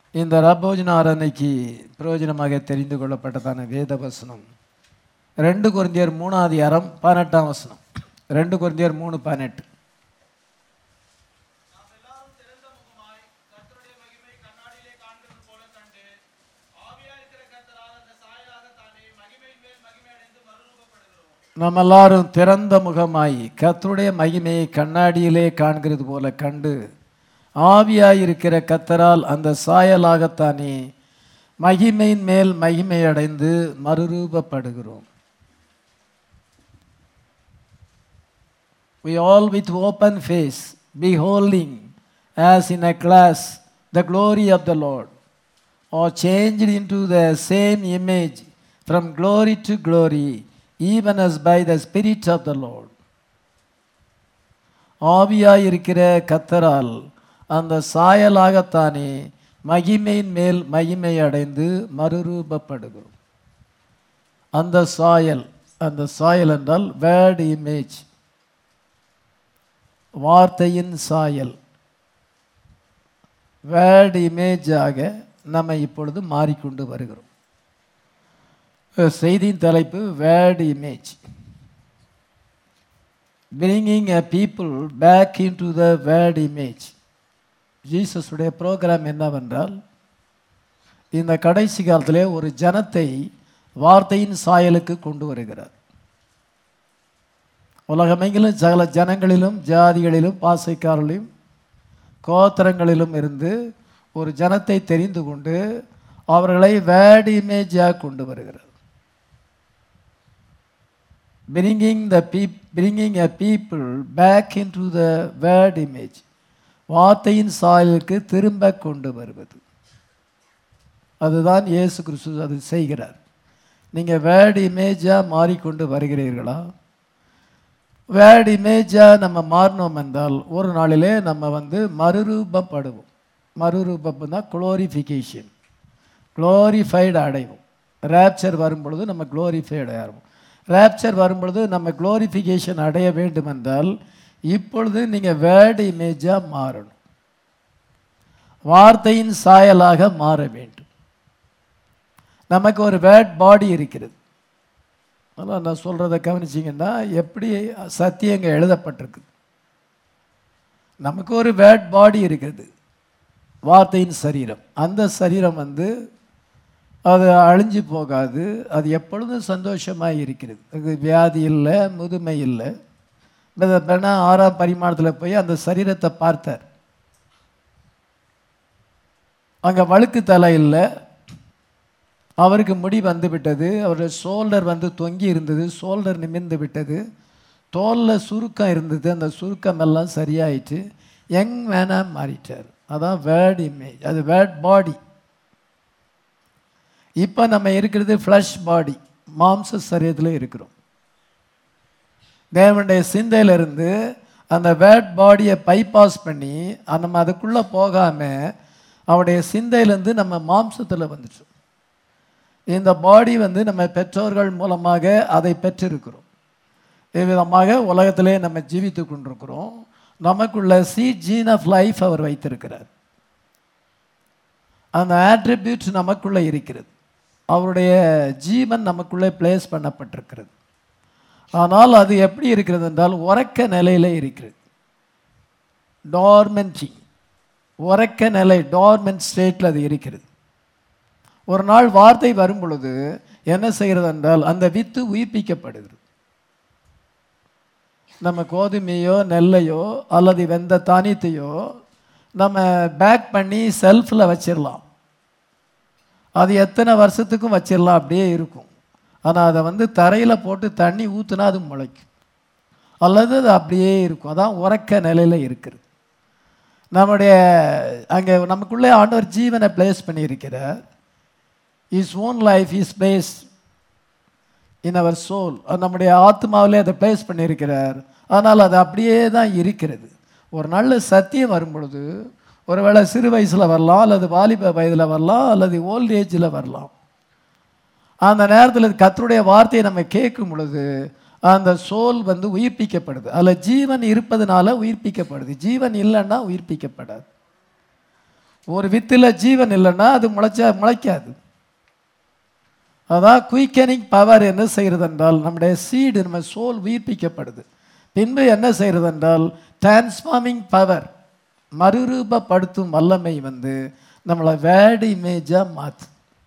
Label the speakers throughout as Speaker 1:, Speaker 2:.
Speaker 1: இந்த ரபோஜன ஆராதனைக்கு பிரயோஜனமாக தெரிந்து கொள்ளப்பட்டதான வேத வசனம் ரெண்டு குருந்தியர் மூணாவது அறம் பதினெட்டாம் வசனம் ரெண்டு குருந்தியர் மூணு பதினெட்டு
Speaker 2: நாம் எல்லாரும் திறந்த முகமாய் கர்த்தருடைய மகிமை கண்ணாடியிலே காண்கிறது போல கண்டு ஆவியா இருக்கிற கர்த்தரால் அந்த சாயலாக தானே மகிமையின் மேல் மகிமை அடைந்து மறுரூபப்படுகிறோம்
Speaker 1: நாம் எல்லாரும் திறந்த முகமாய் கர்த்தருடைய மகிமையை கண்ணாடியிலே காண்கிறது போல கண்டு ஆவியாயிருக்கிற கத்தரால் அந்த சாயலாகத்தானே மகிமையின் மேல் மகிமை அடைந்து மறுரூபப்படுகிறோம் We all with open face, beholding as in a glass the glory of the Lord, are changed into the same image from glory to glory, even as by the Spirit of the Lord. ஆவியாயிருக்கிற கத்தரால் அந்த சாயலாகத்தானே மகிமையின் மேல் மகிமை அடைந்து மறுரூபப்படுகிறோம் அந்த சாயல் அந்த சாயல் என்றால் வேர்ட் இமேஜ் வார்த்தையின் சாயல் வேர்ட் இமேஜாக நம்ம இப்பொழுது மாறிக்கொண்டு வருகிறோம் செய்தியின் தலைப்பு word image bringing a people back in to the word image ஜீசஸுடைய ப்ரோக்ராம் என்னவென்றால் இந்த கடைசி காலத்திலே ஒரு ஜனத்தை வார்த்தையின் சாயலுக்கு கொண்டு வருகிறார் உலகமெங்கிலும் சகல ஜனங்களிலும் ஜாதிகளிலும் பாசைக்காரர்களிலும் கோத்திரங்களிலும் இருந்து ஒரு ஜனத்தை தெரிந்து கொண்டு அவர்களை வேர்ட் இமேஜாக கொண்டு வருகிறார் bringing the peop bringing a people back into the word image வார்த்தையின் சாயலுக்கு திரும்ப கொண்டு வருவது அதுதான் இயேசு கிறிஸ்து அது செய்கிறார் நீங்கள் வேர்ட் இமேஜாக மாறிக்கொண்டு வருகிறீர்களா வேர்ட் இமேஜாக நம்ம மாறினோம் என்றால் ஒரு நாளிலே நம்ம வந்து மறுரூபப்படுவோம் மறுரூபம் தான் குளோரிஃபிகேஷன் குளோரிஃபைடு அடைவோம் ரேப்சர் வரும் பொழுது நம்ம குளோரிஃபைடு ஆகும் ரேப்சர் வரும்பொழுது நம்ம குளோரிஃபிகேஷன் அடைய வேண்டும் என்றால் இப்பொழுது நீங்கள் வேர்டு இமேஜாக மாறணும் வார்த்தையின் சாயலாக மாற வேண்டும் நமக்கு ஒரு வேர்ட் பாடி இருக்கிறது அதனால் நான் சொல்கிறத கவனிச்சிங்கன்னா எப்படி சத்தியங்க எழுதப்பட்டிருக்கு நமக்கு ஒரு வேர்ட் பாடி இருக்குது வார்த்தையின் சரீரம் அந்த சரீரம் வந்து அது அழிஞ்சு போகாது அது எப்பொழுதும் சந்தோஷமாக இருக்கிறது அது வியாதி இல்லை முதுமை இல்லை பெண்ணா ஆறாம் பரிமாணத்தில் போய் அந்த சரீரத்தை பார்த்தார் அங்கே வழுக்கு தலை இல்லை அவருக்கு முடி வந்து விட்டது அவருடைய ஷோல்டர் வந்து தொங்கி இருந்தது ஷோல்டர் நிமிர்ந்து விட்டது தோலில் சுருக்கம் இருந்தது அந்த சுருக்கம் எல்லாம் சரியாயிட்டு யங் மேனாக மாறிட்டார் அதான் வேர்ட் இமேஜ் அது வேர்ட் பாடி இப்போ நம்ம இருக்கிறது ஃப்ளஷ் பாடி மாம்ச சரீரத்தில் இருக்கிறோம் தேவனுடைய சிந்தையிலிருந்து அந்த வேர்ட் பாடியை பைபாஸ் பண்ணி நம்ம அதுக்குள்ளே போகாமல் அவருடைய சிந்தையிலேருந்து நம்ம மாம்சத்தில் வந்துட்டோம் இந்த பாடி வந்து நம்ம பெற்றோர்கள் மூலமாக அதை பெற்றிருக்கிறோம் இவ்விதமாக உலகத்திலே நம்ம ஜீவித்து கொண்டிருக்கிறோம் நமக்குள்ள சி ஜீன் ஆஃப் லைஃப் அவர் வைத்திருக்கிறார் அந்த ஆட்ரிபியூட் நமக்குள்ளே இருக்கிறது அவருடைய ஜீவன் நமக்குள்ளே பிளேஸ் பண்ணப்பட்டிருக்கிறது ஆனால் அது எப்படி இருக்கிறது என்றால் உறக்க நிலையில் இருக்கிறது டார்மென்டி உறக்க நிலை டார்மென்ட் ஸ்டேட்டில் அது இருக்கிறது ஒரு நாள் வார்த்தை வரும் பொழுது என்ன செய்கிறது என்றால் அந்த வித்து உயிர்ப்பிக்கப்படுகிறது நம்ம கோதுமையோ நெல்லையோ அல்லது வெந்த தானியத்தையோ நம்ம பேக் பண்ணி செல்ஃபில் வச்சிடலாம் அது எத்தனை வருஷத்துக்கும் வச்சிடலாம் அப்படியே இருக்கும் ஆனால் அதை வந்து தரையில் போட்டு தண்ணி ஊற்றுனா அது முளைக்கும் அல்லது அது அப்படியே இருக்கும் அதான் உறக்க நிலையில் இருக்கிறது நம்முடைய அங்கே நமக்குள்ளே ஆண்டவர் ஜீவனை பிளேஸ் பண்ணியிருக்கிறார் is own life is place in அவர் சோல் நம்முடைய ஆத்மாவிலே அதை பிளேஸ் பண்ணியிருக்கிறார் ஆனால் அது அப்படியே தான் இருக்கிறது ஒரு நல்ல சத்தியம் வரும் பொழுது ஒருவேளை சிறு வயசில் வரலாம் அல்லது வாலிப வயதில் வரலாம் அல்லது ஓல்ட் ஏஜில் வரலாம் அந்த நேரத்தில் கத்தருடைய வார்த்தையை நம்ம கேட்கும் பொழுது அந்த சோல் வந்து உயிர்ப்பிக்கப்படுது அதில் ஜீவன் இருப்பதனால உயிர்ப்பிக்கப்படுது ஜீவன் இல்லைன்னா உயிர்ப்பிக்கப்படாது ஒரு வித்தில் ஜீவன் இல்லைன்னா அது முளைச்சா முளைக்காது அதான் குயிக்கனிங் பவர் என்ன செய்கிறது என்றால் நம்முடைய சீடு நம்ம சோல் உயிர்ப்பிக்கப்படுது பின்பு என்ன செய்கிறது என்றால் டிரான்ஸ்ஃபார்மிங் பவர் மறுரூபப்படுத்தும் வல்லமை வந்து நம்மளை வேர்டு இமேஜாக மாற்று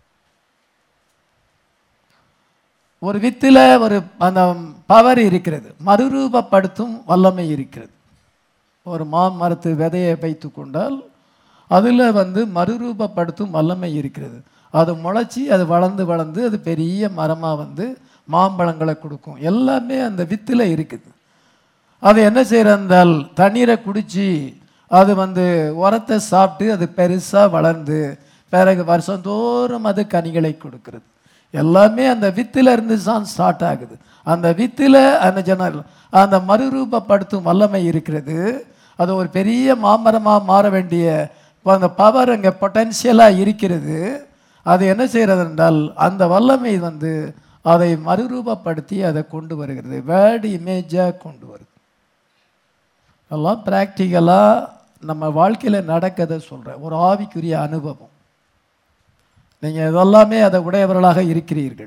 Speaker 1: ஒரு வித்தில் ஒரு அந்த பவர் இருக்கிறது மறுரூபப்படுத்தும் வல்லமை இருக்கிறது ஒரு மாமரத்து விதையை வைத்து கொண்டால் அதில் வந்து மறுரூபப்படுத்தும் வல்லமை இருக்கிறது அது முளைச்சி அது வளர்ந்து வளர்ந்து அது பெரிய மரமாக வந்து மாம்பழங்களை கொடுக்கும் எல்லாமே அந்த வித்தில் இருக்குது அது என்ன செய்கிறந்தால் தண்ணீரை குடித்து அது வந்து உரத்தை சாப்பிட்டு அது பெருசாக வளர்ந்து பிறகு வருஷந்தோறும் அது கனிகளை கொடுக்கிறது எல்லாமே அந்த வித்தில் இருந்து தான் ஸ்டார்ட் ஆகுது அந்த வித்தில் அந்த ஜன அந்த மறுரூபப்படுத்தும் வல்லமை இருக்கிறது அது ஒரு பெரிய மாமரமாக மாற வேண்டிய அந்த பவர் அங்கே பொட்டன்ஷியலாக இருக்கிறது அது என்ன செய்கிறது என்றால் அந்த வல்லமை வந்து அதை மறுரூபப்படுத்தி அதை கொண்டு வருகிறது வேர்டு இமேஜாக கொண்டு வருது எல்லாம் ப்ராக்டிக்கலாக நம்ம வாழ்க்கையில் நடக்கதை சொல்கிறேன் ஒரு ஆவிக்குரிய அனுபவம் நீங்கள் இதெல்லாமே அதை உடையவர்களாக இருக்கிறீர்கள்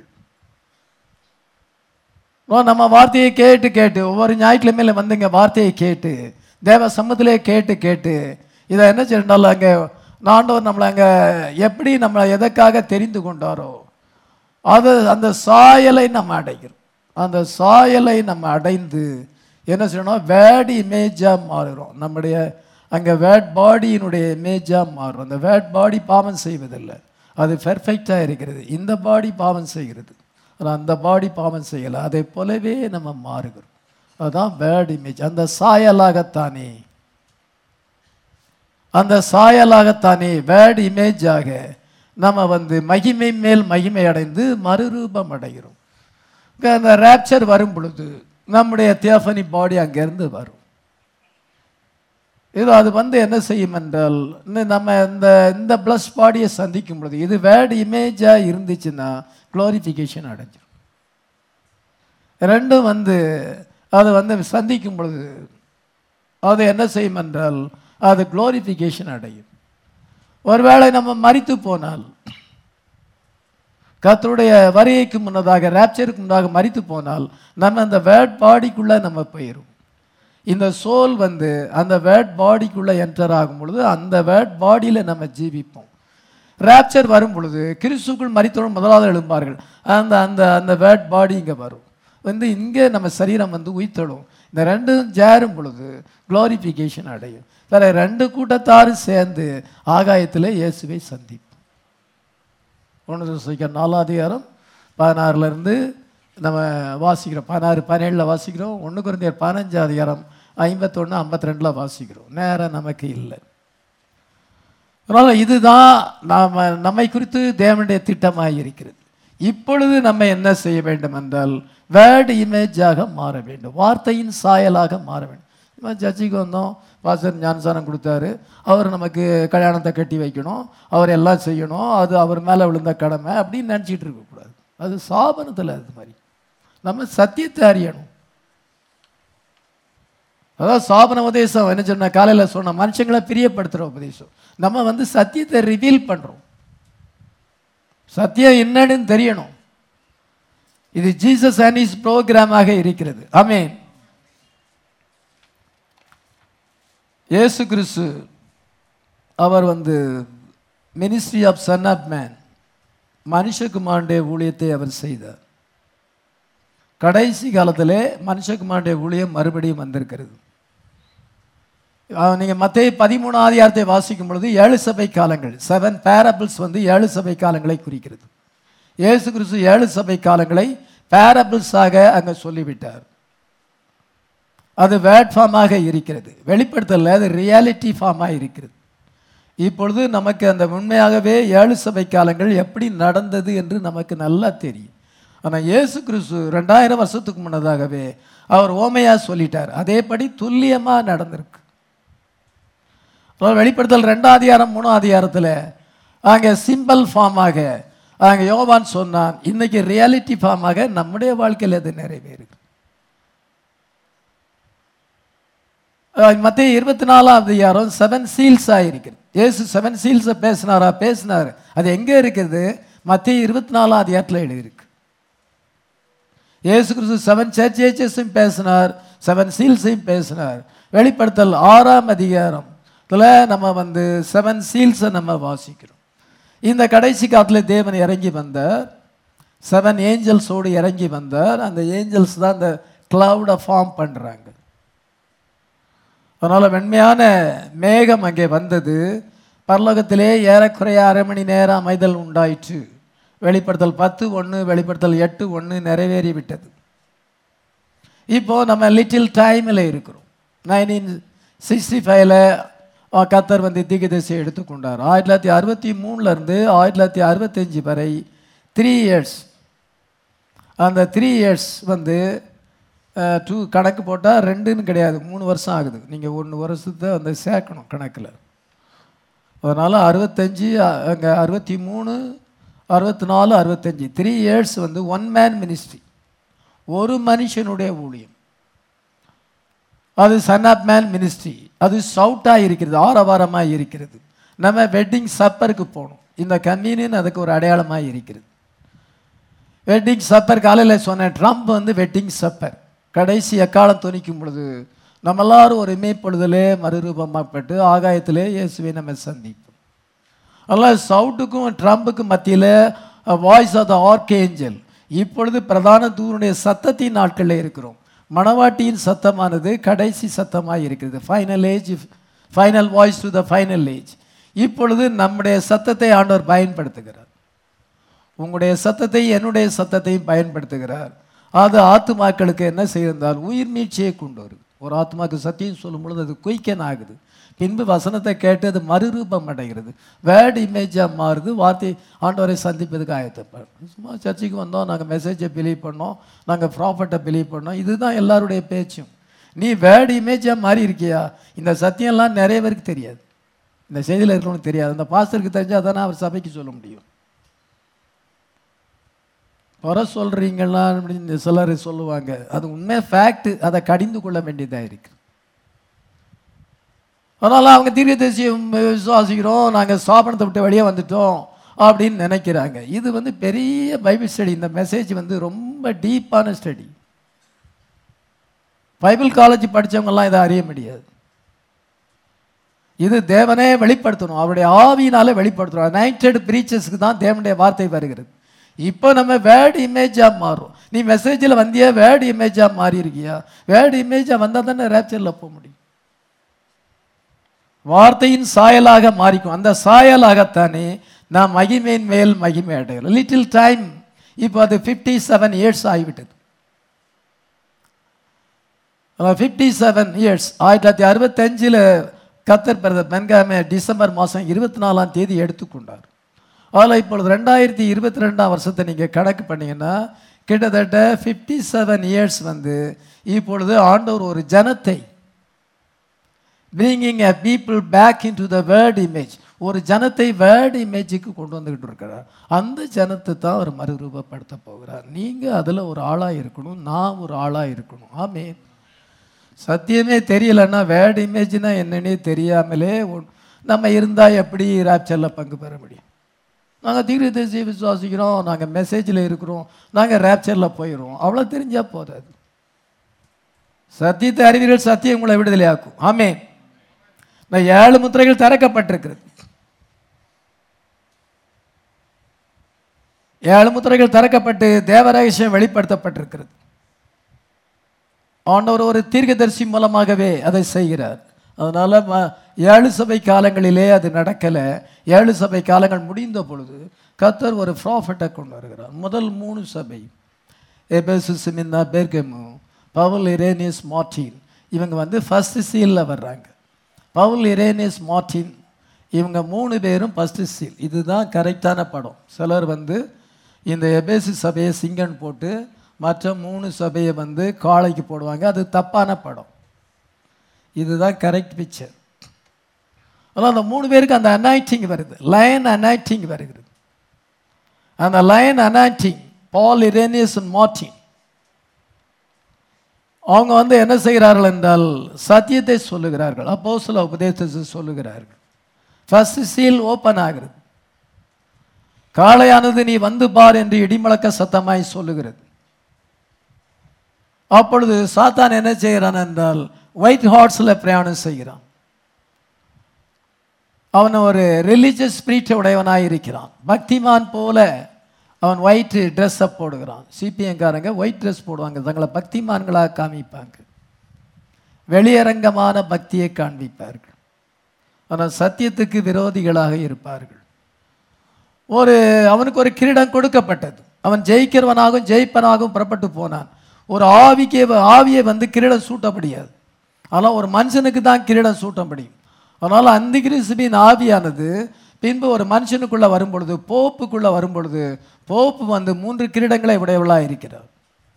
Speaker 1: ஓ, நம்ம வார்த்தையை கேட்டு கேட்டு ஒவ்வொரு ஞாயிற்றுக்கிழமையில வந்து இங்கே வார்த்தையை கேட்டு தேவ சம்மத்திலே கேட்டு கேட்டு இதை என்ன செய்யணும் அங்கே ஆண்டவர் நம்மளை அங்கே எப்படி நம்மளை எதற்காக தெரிந்து கொண்டாரோ அது அந்த சாயலை நம்ம அடைகிறோம் அந்த சாயலை நம்ம அடைந்து என்ன செய்யணும் வேட் இமேஜாக மாறுறோம் நம்முடைய அங்கே வேட் பாடியினுடைய இமேஜாக மாறுறோம் அந்த வேட் பாடி பாவம் செய்வதில்லை அது பெர்ஃபெக்டாக இருக்கிறது இந்த பாடி பாவம் செய்கிறது ஆனா அந்த பாடி பாவம் செய்யலை அதை போலவே நம்ம மாறுகிறோம் அதுதான் வேட் இமேஜ் அந்த சாயலாகத்தானே அந்த சாயலாகத்தானே வேர்ட் இமேஜாக நம்ம வந்து மகிமை மேல் மகிமை அடைந்து மறுரூபம் அடைகிறோம் இங்க அந்த ரேப்சர் வரும் பொழுது நம்முடைய தியோஃபனி பாடி அங்கேருந்து வரும் இது அது வந்து என்ன செய்யும் என்றால் இந்த நம்ம இந்த இந்த ப்ளஸ் பாடியை சந்திக்கும் பொழுது இது வேர்டு இமேஜாக இருந்துச்சுன்னா குளோரிஃபிகேஷன் அடைஞ்சிரும் ரெண்டும் வந்து அது வந்து சந்திக்கும் பொழுது அது என்ன செய்யும் என்றால் அது குளோரிஃபிகேஷன் அடையும் ஒருவேளை நம்ம மரித்து போனால் கர்த்தருடைய வருகைக்கு முன்னதாக ரேப்சருக்கு முன்னதாக மரித்து போனால் நம்ம அந்த வேர்ட் பாடிக்குள்ளே நம்ம போயிடும் இந்த சோல் வந்து அந்த வேர்ட் பாடிக்குள்ளே என்டர் ஆகும் பொழுது அந்த வேர்ட் பாடியில் நம்ம ஜீவிப்போம் ரேப்சர் வரும் பொழுது கிறிஸ்துக்குள் மரித்தோடும் முதலாவது எழும்பார்கள் அந்த அந்த அந்த வேர்ட் பாடி இங்கே வரும் வந்து இங்கே நம்ம சரீரம் வந்து உயிர்த்தடும் இந்த ரெண்டும் சேரும் பொழுது குளோரிஃபிகேஷன் அடையும் வேற ரெண்டு கூட்டத்தாரும் சேர்ந்து ஆகாயத்தில் இயேசுவை சந்திப்போம் ஒன்று சொல்லிக்க நாலாம் அதிகாரம் பதினாறுலேருந்து நம்ம வாசிக்கிறோம் பதினாறு பதினேழில் வாசிக்கிறோம் ஒன்று குறைந்தர் பதினஞ்சு அதிகாரம் ஐம்பத்தொன்று ஐம்பத்தி ரெண்டில் வாசிக்கிறோம் நேரம் நமக்கு இல்லை அதனால் இதுதான் நாம் நம்மை குறித்து தேவனுடைய திட்டமாக இருக்கிறது இப்பொழுது நம்ம என்ன செய்ய வேண்டும் என்றால் வேர்டு இமேஜாக மாற வேண்டும் வார்த்தையின் சாயலாக மாற வேண்டும் நம்ம ஜட்ஜிக்கு வந்தோம் பாஸ்டர் ஞானசானம் கொடுத்தாரு அவர் நமக்கு கல்யாணத்தை கட்டி வைக்கணும் அவர் எல்லாம் செய்யணும் அது அவர் மேலே விழுந்த கடமை அப்படின்னு நினச்சிட்டு இருக்கக்கூடாது அது சாபனத்தில் அது மாதிரி நம்ம சத்தியத்தை அறியணும் அதான் சாபன உபதேசம் என்ன சொன்ன காலையில் சொன்ன மனுஷங்களை பிரியப்படுத்துகிற உபதேசம் நம்ம வந்து சத்தியத்தை ரிவீல் பண்ணுறோம் சத்தியம் என்னன்னு தெரியணும் இது ஜீசஸ் அண்ட் இஸ் ப்ரோக்ராமாக இருக்கிறது ஆமென் இயேசு கிறிஸ்து அவர் வந்து ministry of son of man மனுஷகுமாருடைய ஊழியத்தை அவர் செய்தார் கடைசி காலத்திலே மனுஷகுமாருடைய ஊழியம் மறுபடியும் வந்திருக்கிறது நீங்கள் மத்திய பதிமூணு அதிகாரத்தை வாசிக்கும் பொழுது ஏழு சபை காலங்கள் செவன் பேரபிள்ஸ் வந்து ஏழு சபை காலங்களை குறிக்கிறது இயேசு கிறிஸ்து ஏழு சபை காலங்களை பேரபிள்ஸாக அங்கே சொல்லிவிட்டார் அது வேர்ட் ஃபார்மாக இருக்கிறது வெளிப்படுத்தல அது ரியாலிட்டி ஃபார்மாக இருக்கிறது இப்பொழுது நமக்கு அந்த உண்மையாகவே ஏழு சபை காலங்கள் எப்படி நடந்தது என்று நமக்கு நல்லா தெரியும் ஆனால் இயேசு கிறிஸ்து ரெண்டாயிரம் வருஷத்துக்கு முன்னதாகவே அவர் ஓமையாக சொல்லிட்டார் அதேபடி துல்லியமாக நடந்திருக்கு அப்புறம் வெளிப்படுத்தல் ரெண்டாம் அதிகாரம் மூணாம் அதிகாரத்தில் அங்கே சிம்பிள் ஃபார்மாக அங்கே யோவான் சொன்னான் இன்னைக்கு ரியாலிட்டி ஃபார்மாக நம்முடைய வாழ்க்கையில் அது நிறைவேறுது மத்திய இருபத்தி நாலாம் அதிகாரம் செவன் சீல்ஸ் ஆகிருக்குது ஏசு செவன் சீல்ஸை பேசினாரா பேசினார் அது எங்கே இருக்குது மத்திய இருபத்தி நாலாம் அதிகாரத்தில் எழுதியிருக்கு இயேசு கிறிஸ்து செவன் சர்ச்சேச்சஸும் பேசினார் செவன் சீல்ஸையும் பேசினார் வெளிப்படுத்தல் ஆறாம் அதிகாரம் இதில் நம்ம வந்து செவன் சீல்ஸை நம்ம வாசிக்கிறோம் இந்த கடைசி காலத்தில் தேவன் இறங்கி வந்தார் செவன் ஏஞ்சல்ஸோடு இறங்கி வந்தார் அந்த ஏஞ்சல்ஸ் தான் அந்த கிளவுடை ஃபார்ம் பண்ணுறாங்க அதனால் வெண்மையான மேகம் அங்கே வந்தது பரலோகத்திலே ஏறக்குறைய அரை மணி நேரம் அமைதல் உண்டாயிற்று வெளிப்படுத்தல் பத்து ஒன்று வெளிப்படுத்தல் எட்டு ஒன்று நிறைவேறி விட்டது இப்போ நம்ம லிட்டில் டைமில் இருக்கிறோம் நைன்டீன் சிக்ஸ்டி ஃபைவ்ல கத்தர் வந்து தீகதேசியை எடுத்துக்கொண்டார் ஆயிரத்தி தொள்ளாயிரத்தி அறுபத்தி மூணுலேருந்து ஆயிரத்தி தொள்ளாயிரத்தி அறுபத்தஞ்சு வரை த்ரீ இயர்ஸ் அந்த த்ரீ இயர்ஸ் வந்து டூ கணக்கு போட்டால் ரெண்டுன்னு கிடையாது மூணு வருஷம் ஆகுது நீங்கள் ஒன்று வருஷத்தை வந்து சேர்க்கணும் கணக்கில் அதனால் அறுபத்தஞ்சு அங்கே அறுபத்தி மூணு அறுபத்தி நாலு அறுபத்தஞ்சு த்ரீ இயர்ஸ் வந்து ஒன் மேன் மினிஸ்ட்ரி ஒரு மனுஷனுடைய ஊழியம் அது சன் ஆஃப் மேன் மினிஸ்ட்ரி அது சவுட்டாக இருக்கிறது ஆரவாரமாக இருக்கிறது நம்ம வெட்டிங் சப்பருக்கு போகணும் இந்த கன்வீனியன் அதுக்கு ஒரு அடையாளமாக இருக்கிறது வெட்டிங் சப்பர் காலையில் சொன்னேன் ட்ரம்ப் வந்து வெட்டிங் சப்பர் கடைசி எக்காலம் துணிக்கும் பொழுது நம்ம எல்லாரும் ஒரு இமைப்பொழுதிலே மறுரூபமாக்கப்பட்டு ஆகாயத்திலே இயேசுவை நம்ம சந்திப்போம் அதனால் சவுட்டுக்கும் ட்ரம்புக்கும் மத்தியில் வாய்ஸ் ஆஃப் த ஆர்கேஞ்சல் இப்பொழுது பிரதான தூருடைய சத்தத்தின் நாட்களில் இருக்கிறோம் மணவாட்டியின் சத்தமானது கடைசி சத்தமாக இருக்கிறது final age final voice to the final age இப்பொழுது நம்முடைய சத்தத்தை ஆண்டவர் பயன்படுத்துகிறார் உங்களுடைய சத்தத்தை என்னுடைய சத்தத்தையும் பயன்படுத்துகிறார் அது ஆத்துமாக்களுக்கு என்ன செய்திருந்தால் உயிர் மீட்சியை கொண்டு வரும் ஒரு ஆத்மாக்கு சத்தியம் சொல்லும் பொழுது அது குயிக்கன் ஆகுது பின்பு வசனத்தை கேட்டு அது மறுரூபம் அடைகிறது வேர்டு இமேஜாக மாறுது வார்த்தை ஆண்டவரை சந்திப்பதுக்கு ஆயத்தப்படும் சும்மா சர்ச்சுக்கு வந்தோம் நாங்கள் மெசேஜை பிலீவ் பண்ணோம் நாங்கள் ப்ராஃபட்டை பிலீவ் பண்ணோம் இதுதான் எல்லாருடைய பேச்சும் நீ வேர்டு இமேஜாக மாறி இருக்கியா இந்த சத்தியம்லாம் நிறைய பேருக்கு தெரியாது இந்த செய்தியில் இருக்கிறவனுக்கு தெரியாது அந்த பாஸ்டருக்கு தெரிஞ்சால் தானே அவர் சபைக்கு சொல்ல முடியும் குறை சொல்கிறீங்களா அப்படின்னு சிலர் சொல்லுவாங்க அது உண்மை ஃபேக்ட் அதை கடிந்து கொள்ள வேண்டியதாக இருக்கு அதனால் அவங்க தீர்க்க தேசியம் விசுவாசிக்கிறோம் நாங்கள் ஸ்தாபனத்தை விட்டு வெளியே வந்துட்டோம் அப்படின்னு நினைக்கிறாங்க இது வந்து பெரிய பைபிள் ஸ்டடி இந்த மெசேஜ் வந்து ரொம்ப டீப்பான ஸ்டடி பைபிள் காலேஜ் படித்தவங்கெல்லாம் இதை அறிய முடியாது இது தேவனே வெளிப்படுத்தணும் அவருடைய ஆவியினாலே வெளிப்படுத்தணும் நைட்டட் பிரீச்சர்ஸ்க்கு தான் தேவனுடைய வார்த்தை வருகிறது இப்போ நம்ம வேர்டு இமேஜாக மாறும் நீ மெசேஜில் வந்தியா வேர்டு இமேஜாக மாறி இருக்கியா வேர்டு இமேஜாக வந்தால் தானே ரேப்சரில் போக முடியும் வார்த்தையின் சாயலாக மாறிக்கும் அந்த சாயலாகத்தானே நான் மகிமையின் மேல் மகிமை அடைகிறோம் லிட்டில் டைம் இப்போ அது ஃபிஃப்டி செவன் இயர்ஸ் ஆகிவிட்டது ஃபிஃப்டி செவன் இயர்ஸ் ஆயிரத்தி தொள்ளாயிரத்தி அறுபத்தஞ்சில் கத்தர் பிரதர் பென்காமே டிசம்பர் மாதம் இருபத்தி நாலாம் தேதி எடுத்துக்கொண்டார் அதில் இப்பொழுது ரெண்டாயிரத்தி இருபத்தி ரெண்டாம் வருஷத்தை நீங்கள் கணக்கு பண்ணீங்கன்னா கிட்டத்தட்ட ஃபிஃப்டி செவன் இயர்ஸ் வந்து இப்பொழுது ஆண்டவர் ஒரு ஜனத்தை bringing a people back into the word image ஒரு ஜனத்தை வேர்டு இமேஜுக்கு கொண்டு வந்துக்கிட்டு இருக்கிறார் அந்த ஜனத்தை தான் அவர் மறுரூபப்படுத்த போகிறார் நீங்கள் அதில் ஒரு ஆளாக இருக்கணும் நான் ஒரு ஆளாக இருக்கணும் ஆமே சத்தியமே தெரியலன்னா வேர்டு இமேஜ்னா என்னன்னே தெரியாமலே ஒ- நம்ம இருந்தால் எப்படி ராப்சரில் பங்கு பெற முடியும் நாங்கள் தீர்க்க தேசிய விசுவாசிக்கிறோம் நாங்கள் மெசேஜில் இருக்கிறோம் நாங்கள் ரேப்சரில் போயிடுவோம் அவ்வளோ தெரிஞ்சால் போதாது சத்தியத்தை அறிவீர்கள் சத்தியம் உங்களை விடுதலை ஆக்கும் ஆமே நான் ஏழு முத்திரைகள் திறக்கப்பட்டிருக்கிறது ஏழு முத்திரைகள் திறக்கப்பட்டு தேவரகசியம் வெளிப்படுத்தப்பட்டிருக்கிறது ஆண்டவர் ஒரு தீர்க்கதரிசி மூலமாகவே அதை செய்கிறார் அதனால ம- ஏழு சபை காலங்களிலே அது நடக்கலை ஏழு சபை காலங்கள் முடிந்த பொழுது கத்தர் ஒரு ப்ராஃபட்டை கொண்டு வருகிறார் முதல் மூணு சபை எபேசு சிமின்னா பெர்கமு பவுல் இரேனியஸ் மார்டின் இவங்க வந்து ஃபர்ஸ்ட் சீலில் வர்றாங்க பவுல் இரேனியஸ் மார்டின் இவங்க மூணு பேரும் ஃபஸ்ட்டு சீல் இதுதான் கரெக்டான படம் சிலர் வந்து இந்த எபேசு சபையை சிங்கன் போட்டு மற்ற மூணு சபையை வந்து காளைக்கு போடுவாங்க அது தப்பான படம் இதுதான் கரெக்ட் பிக்சர் ஆனால் அந்த மூணு பேருக்கு அந்த அனாய்டிங் வருது லயன் அனாய்டிங் வருகிறது அந்த lion anointing Paul Irenaeus Martin அவங்க வந்து என்ன செய்கிறார்கள் என்றால் சத்தியத்தை சொல்லுகிறார்கள் அப்போ சில உபதேசத்தை சொல்லுகிறார்கள் ஃபர்ஸ்ட் சீல் ஓப்பன் ஆகிறது காளையானது நீ வந்து பார் என்று இடிமுழக்க சத்தமாய் சொல்லுகிறது அப்பொழுது சாத்தான் என்ன செய்கிறான் என்றால் ஒயிட் ஹார்ஸில் பிரயாணம் செய்கிறான் அவன் ஒரு ரிலீஜியஸ் ஸ்பிரிட் உடையவனாக இருக்கிறான் பக்திமான் போல அவன் ஒயிட் ட்ரெஸ்ஸை போடுகிறான் சிபிஎம்காரங்க ஒயிட் ட்ரெஸ் போடுவாங்க தங்களை பக்திமான்களாக காமிப்பாங்க வெளியரங்கமான பக்தியை காண்பிப்பார்கள் ஆனால் சத்தியத்துக்கு விரோதிகளாக இருப்பார்கள் ஒரு அவனுக்கு ஒரு கிரீடம் கொடுக்கப்பட்டது அவன் ஜெயிக்கிறவனாகவும் ஜெயிப்பனாகவும் புறப்பட்டு போனான் ஒரு ஆவிக்கு ஆவியை வந்து கிரீடம் சூட்ட முடியாது ஆனால் ஒரு மனுஷனுக்கு தான் கிரீடம் சூட்ட முடியும் அதனால் அந்த கிறிஸ்துவின் ஆவியானது பின்பு ஒரு மனுஷனுக்குள்ள வரும் பொழுது போப்புக்குள்ள வரும் பொழுது போப்பு வந்து மூன்று கிரீடங்களை உடையவளாக இருக்கிறார்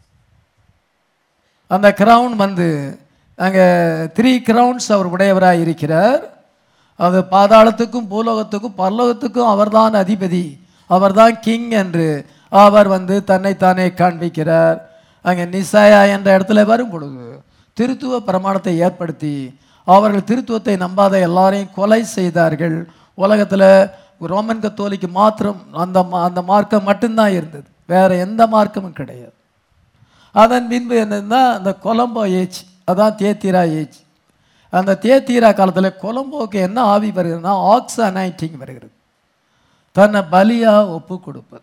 Speaker 1: அந்த கிரவுன் வந்து அங்கே த்ரீ கிரவுன்ஸ் அவர் உடையவராக இருக்கிறார் அது பாதாளத்துக்கும் பூலோகத்துக்கும் பரலோகத்துக்கும் அவர்தான் அதிபதி அவர்தான் கிங் என்று அவர் வந்து தன்னைத்தானே காண்பிக்கிறார் அங்கே நிசாயா என்ற இடத்துல வரும் பொழுது திருத்துவ பிரமாணத்தை ஏற்படுத்தி அவர்கள் திருத்துவத்தை நம்பாத எல்லாரையும் கொலை செய்தார்கள் உலகத்தில் ரோமன் கத்தோலிக்கு மாத்திரம் அந்த மா- அந்த மார்க்கம் மட்டும்தான் இருந்தது வேற எந்த மார்க்கமும் கிடையாது அதன் பின்பு என்னன்னா அந்த கொலம்போ ஏஜ் அதான் தேத்தீரா ஏஜ் அந்த தேத்தீரா காலத்தில் கொலம்போக்கு என்ன ஆவி வருகிறதுனா ஆக்ஸ் அனைட்டிங் வருகிறது தன்னை பலியாக ஒப்பு கொடுப்பது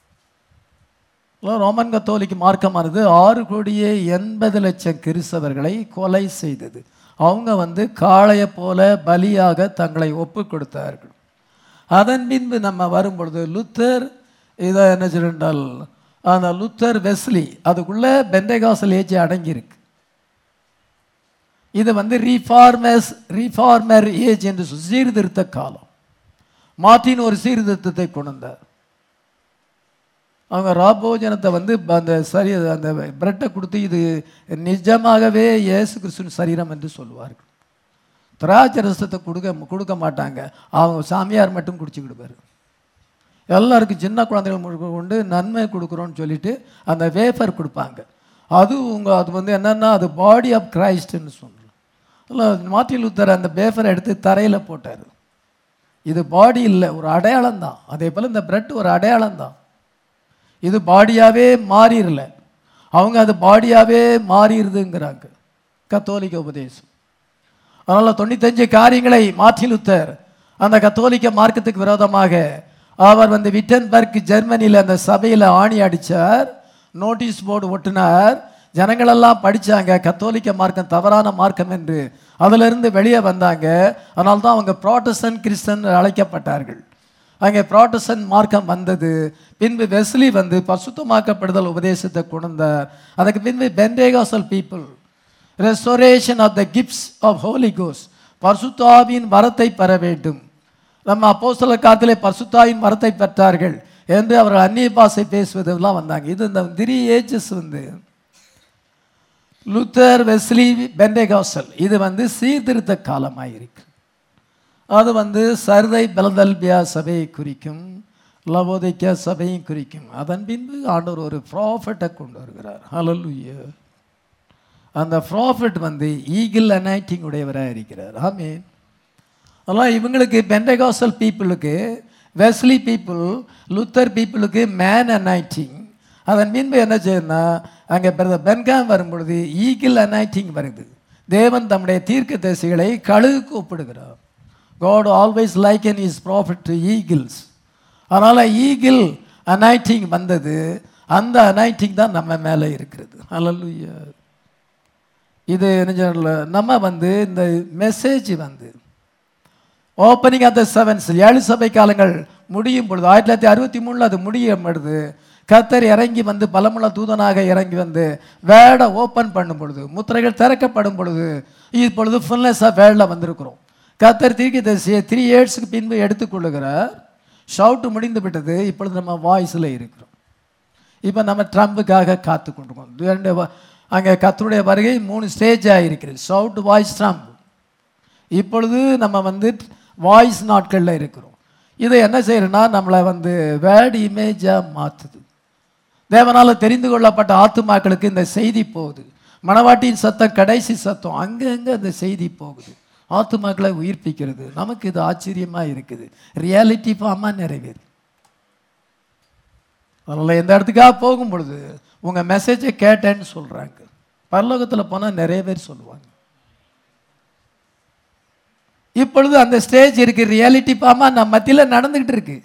Speaker 1: ரோமன் கத்தோலிக்கு மார்க்கமானது ஆறு கோடியே எண்பது லட்சம் கிறிஸ்தவர்களை கொலை செய்தது அவங்க வந்து காளையை போல பலியாக தங்களை ஒப்பு கொடுத்தார்கள் அதன் பின்பு நம்ம வரும்பொழுது லுத்தர் இதை என்ன சொல்லிட்டால் அந்த லுத்தர் வெஸ்லி அதுக்குள்ளே பெண்டகாசல் ஏஜ் அடங்கியிருக்கு இது வந்து ரீஃபார்மர்ஸ் ரீஃபார்மர் ஏஜ் என்று சொல்லி சீர்திருத்த காலம் மார்ட்டின் ஒரு சீர்திருத்தத்தை கொண்டு வந்தார் அவங்க ராபோஜனத்தை வந்து அந்த சரி அந்த பிரெட்டை கொடுத்து இது நிஜமாகவே இயேசு கிறிஸ்துவின் சரீரம் என்று சொல்லுவார்கள் திராட்சை ரசத்தை கொடுக்க கொடுக்க மாட்டாங்க அவங்க சாமியார் மட்டும் குடிச்சுக்கிடுவார் எல்லாருக்கும் சின்ன குழந்தைகள் முழுக்க கொண்டு நன்மை கொடுக்குறோன்னு சொல்லிட்டு அந்த வேஃபர் கொடுப்பாங்க அது உங்க அது வந்து என்னன்னா அது பாடி ஆஃப் கிரைஸ்ட்னு சொல்கிறோம் இல்லை மார்ட்டின் லூத்தர் அந்த வேஃபரை எடுத்து தரையில் போட்டார் இது பாடி இல்லை ஒரு அடையாளம் தான் அதே போல் இந்த பிரெட் ஒரு அடையாளம் தான் இது பாடியாகவே மாறிடல அவங்க அது பாடியாகவே மாறிடுதுங்கிறாங்க கத்தோலிக்க உபதேசம் அதனால் தொண்ணூத்தஞ்சு காரியங்களை மார்ட்டின் லூத்தர் அந்த கத்தோலிக்க மார்க்கத்துக்கு விரோதமாக அவர் வந்து விட்டன்பர்க் ஜெர்மனியில் அந்த சபையில் ஆணி அடித்தார் நோட்டீஸ் போர்டு ஒட்டினார் ஜனங்களெல்லாம் படிச்சாங்க கத்தோலிக்க மார்க்கம் தவறான மார்க்கம் என்று அதிலிருந்து வெளியே வந்தாங்க அதனால தான் அவங்க ப்ராட்டஸ்டன்ட் கிறிஸ்டன் அழைக்கப்பட்டார்கள் அங்கே ப்ராட்டஸ்டன்ட் மார்க்கம் வந்தது பின்பு வெஸ்லி வந்து பசுத்தமாக்கப்படுதல் உபதேசத்தை கொண்டார் அதுக்கு பின்பு Pentecostal people restoration of the gifts of Holy கோஸ் பரிசுத்தாவின் வரத்தை பெற வேண்டும் நம்ம அப்போஸ்தல காலத்திலே பரிசுத்தாவின் வரத்தை பெற்றார்கள் என்று அவர்கள் அந்நிய பாஷை பேசுவதெல்லாம் வந்தாங்க இது இந்த த்ரீ ஏஜஸ் வந்து லுத்தர் வெஸ்லி பெண்டேகாசல் இது வந்து சீர்திருத்த காலமாக இருக்கு அது வந்து சர்தை பெலதல்பியா சபையை குறிக்கும் லவோதிக்கா சபையும் குறிக்கும் அதன் பின்பு ஆண்டவர் ஒரு ப்ராஃபட்டை கொண்டு வருகிறார் ஹalleluya அந்த ப்ராஃபிட் வந்து ஈகிள் அனைட்டிங் உடையவராக இருக்கிறார் ஆமீன் அதெல்லாம் இவங்களுக்கு பெண்டகாசல் பீப்புளுக்கு வெஸ்லி பீப்புள் லுத்தர் பீப்புளுக்கு மேன் அனைட்டிங் அதன் பின்பு என்ன செய்யணும்னா அங்கே பிரதர் பென்காம் வரும்பொழுது ஈகிள் அனைட்டிங் வருது தேவன் தம்முடைய தீர்க்க தரிசிகளை கழுகுக்கு ஒப்பிடுகிறார் God always liken his prophet to eagles அதனால் ஈகிள் அனைட்டிங் வந்தது அந்த அனைட்டிங் தான் நம்ம மேலே இருக்கிறது ஹalleluya இது என்ன சொல்லல, நம்ம வந்து இந்த மெசேஜ் வந்து ஓப்பனிங் ஆஃப் த செவன்ஸ் ஏழு சபை காலங்கள் முடியும் பொழுது ஆயிரத்தி தொள்ளாயிரத்தி அறுபத்தி மூணில் அது முடியும் பொழுது கர்த்தர் இறங்கி வந்து பலமுள்ள தூதனாக இறங்கி வந்து வேடை ஓப்பன் பண்ணும் பொழுது முத்திரைகள் திறக்கப்படும் பொழுது இப்பொழுது ஃபுல்னஸ் ஆஃப் வேடில் வந்திருக்கிறோம் கர்த்தர் தீர்க்க தரிசியை த்ரீ இயர்ஸ்க்கு பின்பு எடுத்துக்கொள்ளுகிறார் ஷவுட்டு முடிந்து விட்டது இப்பொழுது நம்ம வாய்ஸில் இருக்கிறோம் இப்போ நம்ம ட்ரம்புக்காக காத்து கொண்டிருக்கோம் ரெண்டு வ- அங்கே கத்தருடைய வருகை மூணு ஸ்டேஜாக இருக்கிறது ஷவுட் வாய்ஸ் ட்ரம்ப் இப்பொழுது நம்ம வந்து வாய்ஸ் நாட்களில் இருக்கிறோம் இதை என்ன செய்யறோம்னா நம்மளை வந்து வேர்டு இமேஜாக மாற்றுது தேவனால் தெரிந்து கொள்ளப்பட்ட ஆத்துமாக்களுக்கு இந்த செய்தி போகுது மணவாட்டியின் சத்தம் கடைசி சத்தம் அங்கங்க அந்த செய்தி போகுது ஆத்துமாக்களை உயிர்ப்பிக்கிறது நமக்கு இது ஆச்சரியமா இருக்குது ரியாலிட்டி ஃபார்மா நிறைவேறு அதனால் எந்த இடத்துக்காக போகும் பொழுது உங்கள் மெசேஜை கேட்டேன்னு சொல்கிறாங்க பரலோகத்தில் போனால் நிறைய பேர் சொல்லுவாங்க இப்பொழுது அந்த ஸ்டேஜ் இருக்கு ரியாலிட்டி பாமா நம்ம மத்தியில் நடந்துகிட்டு இருக்கு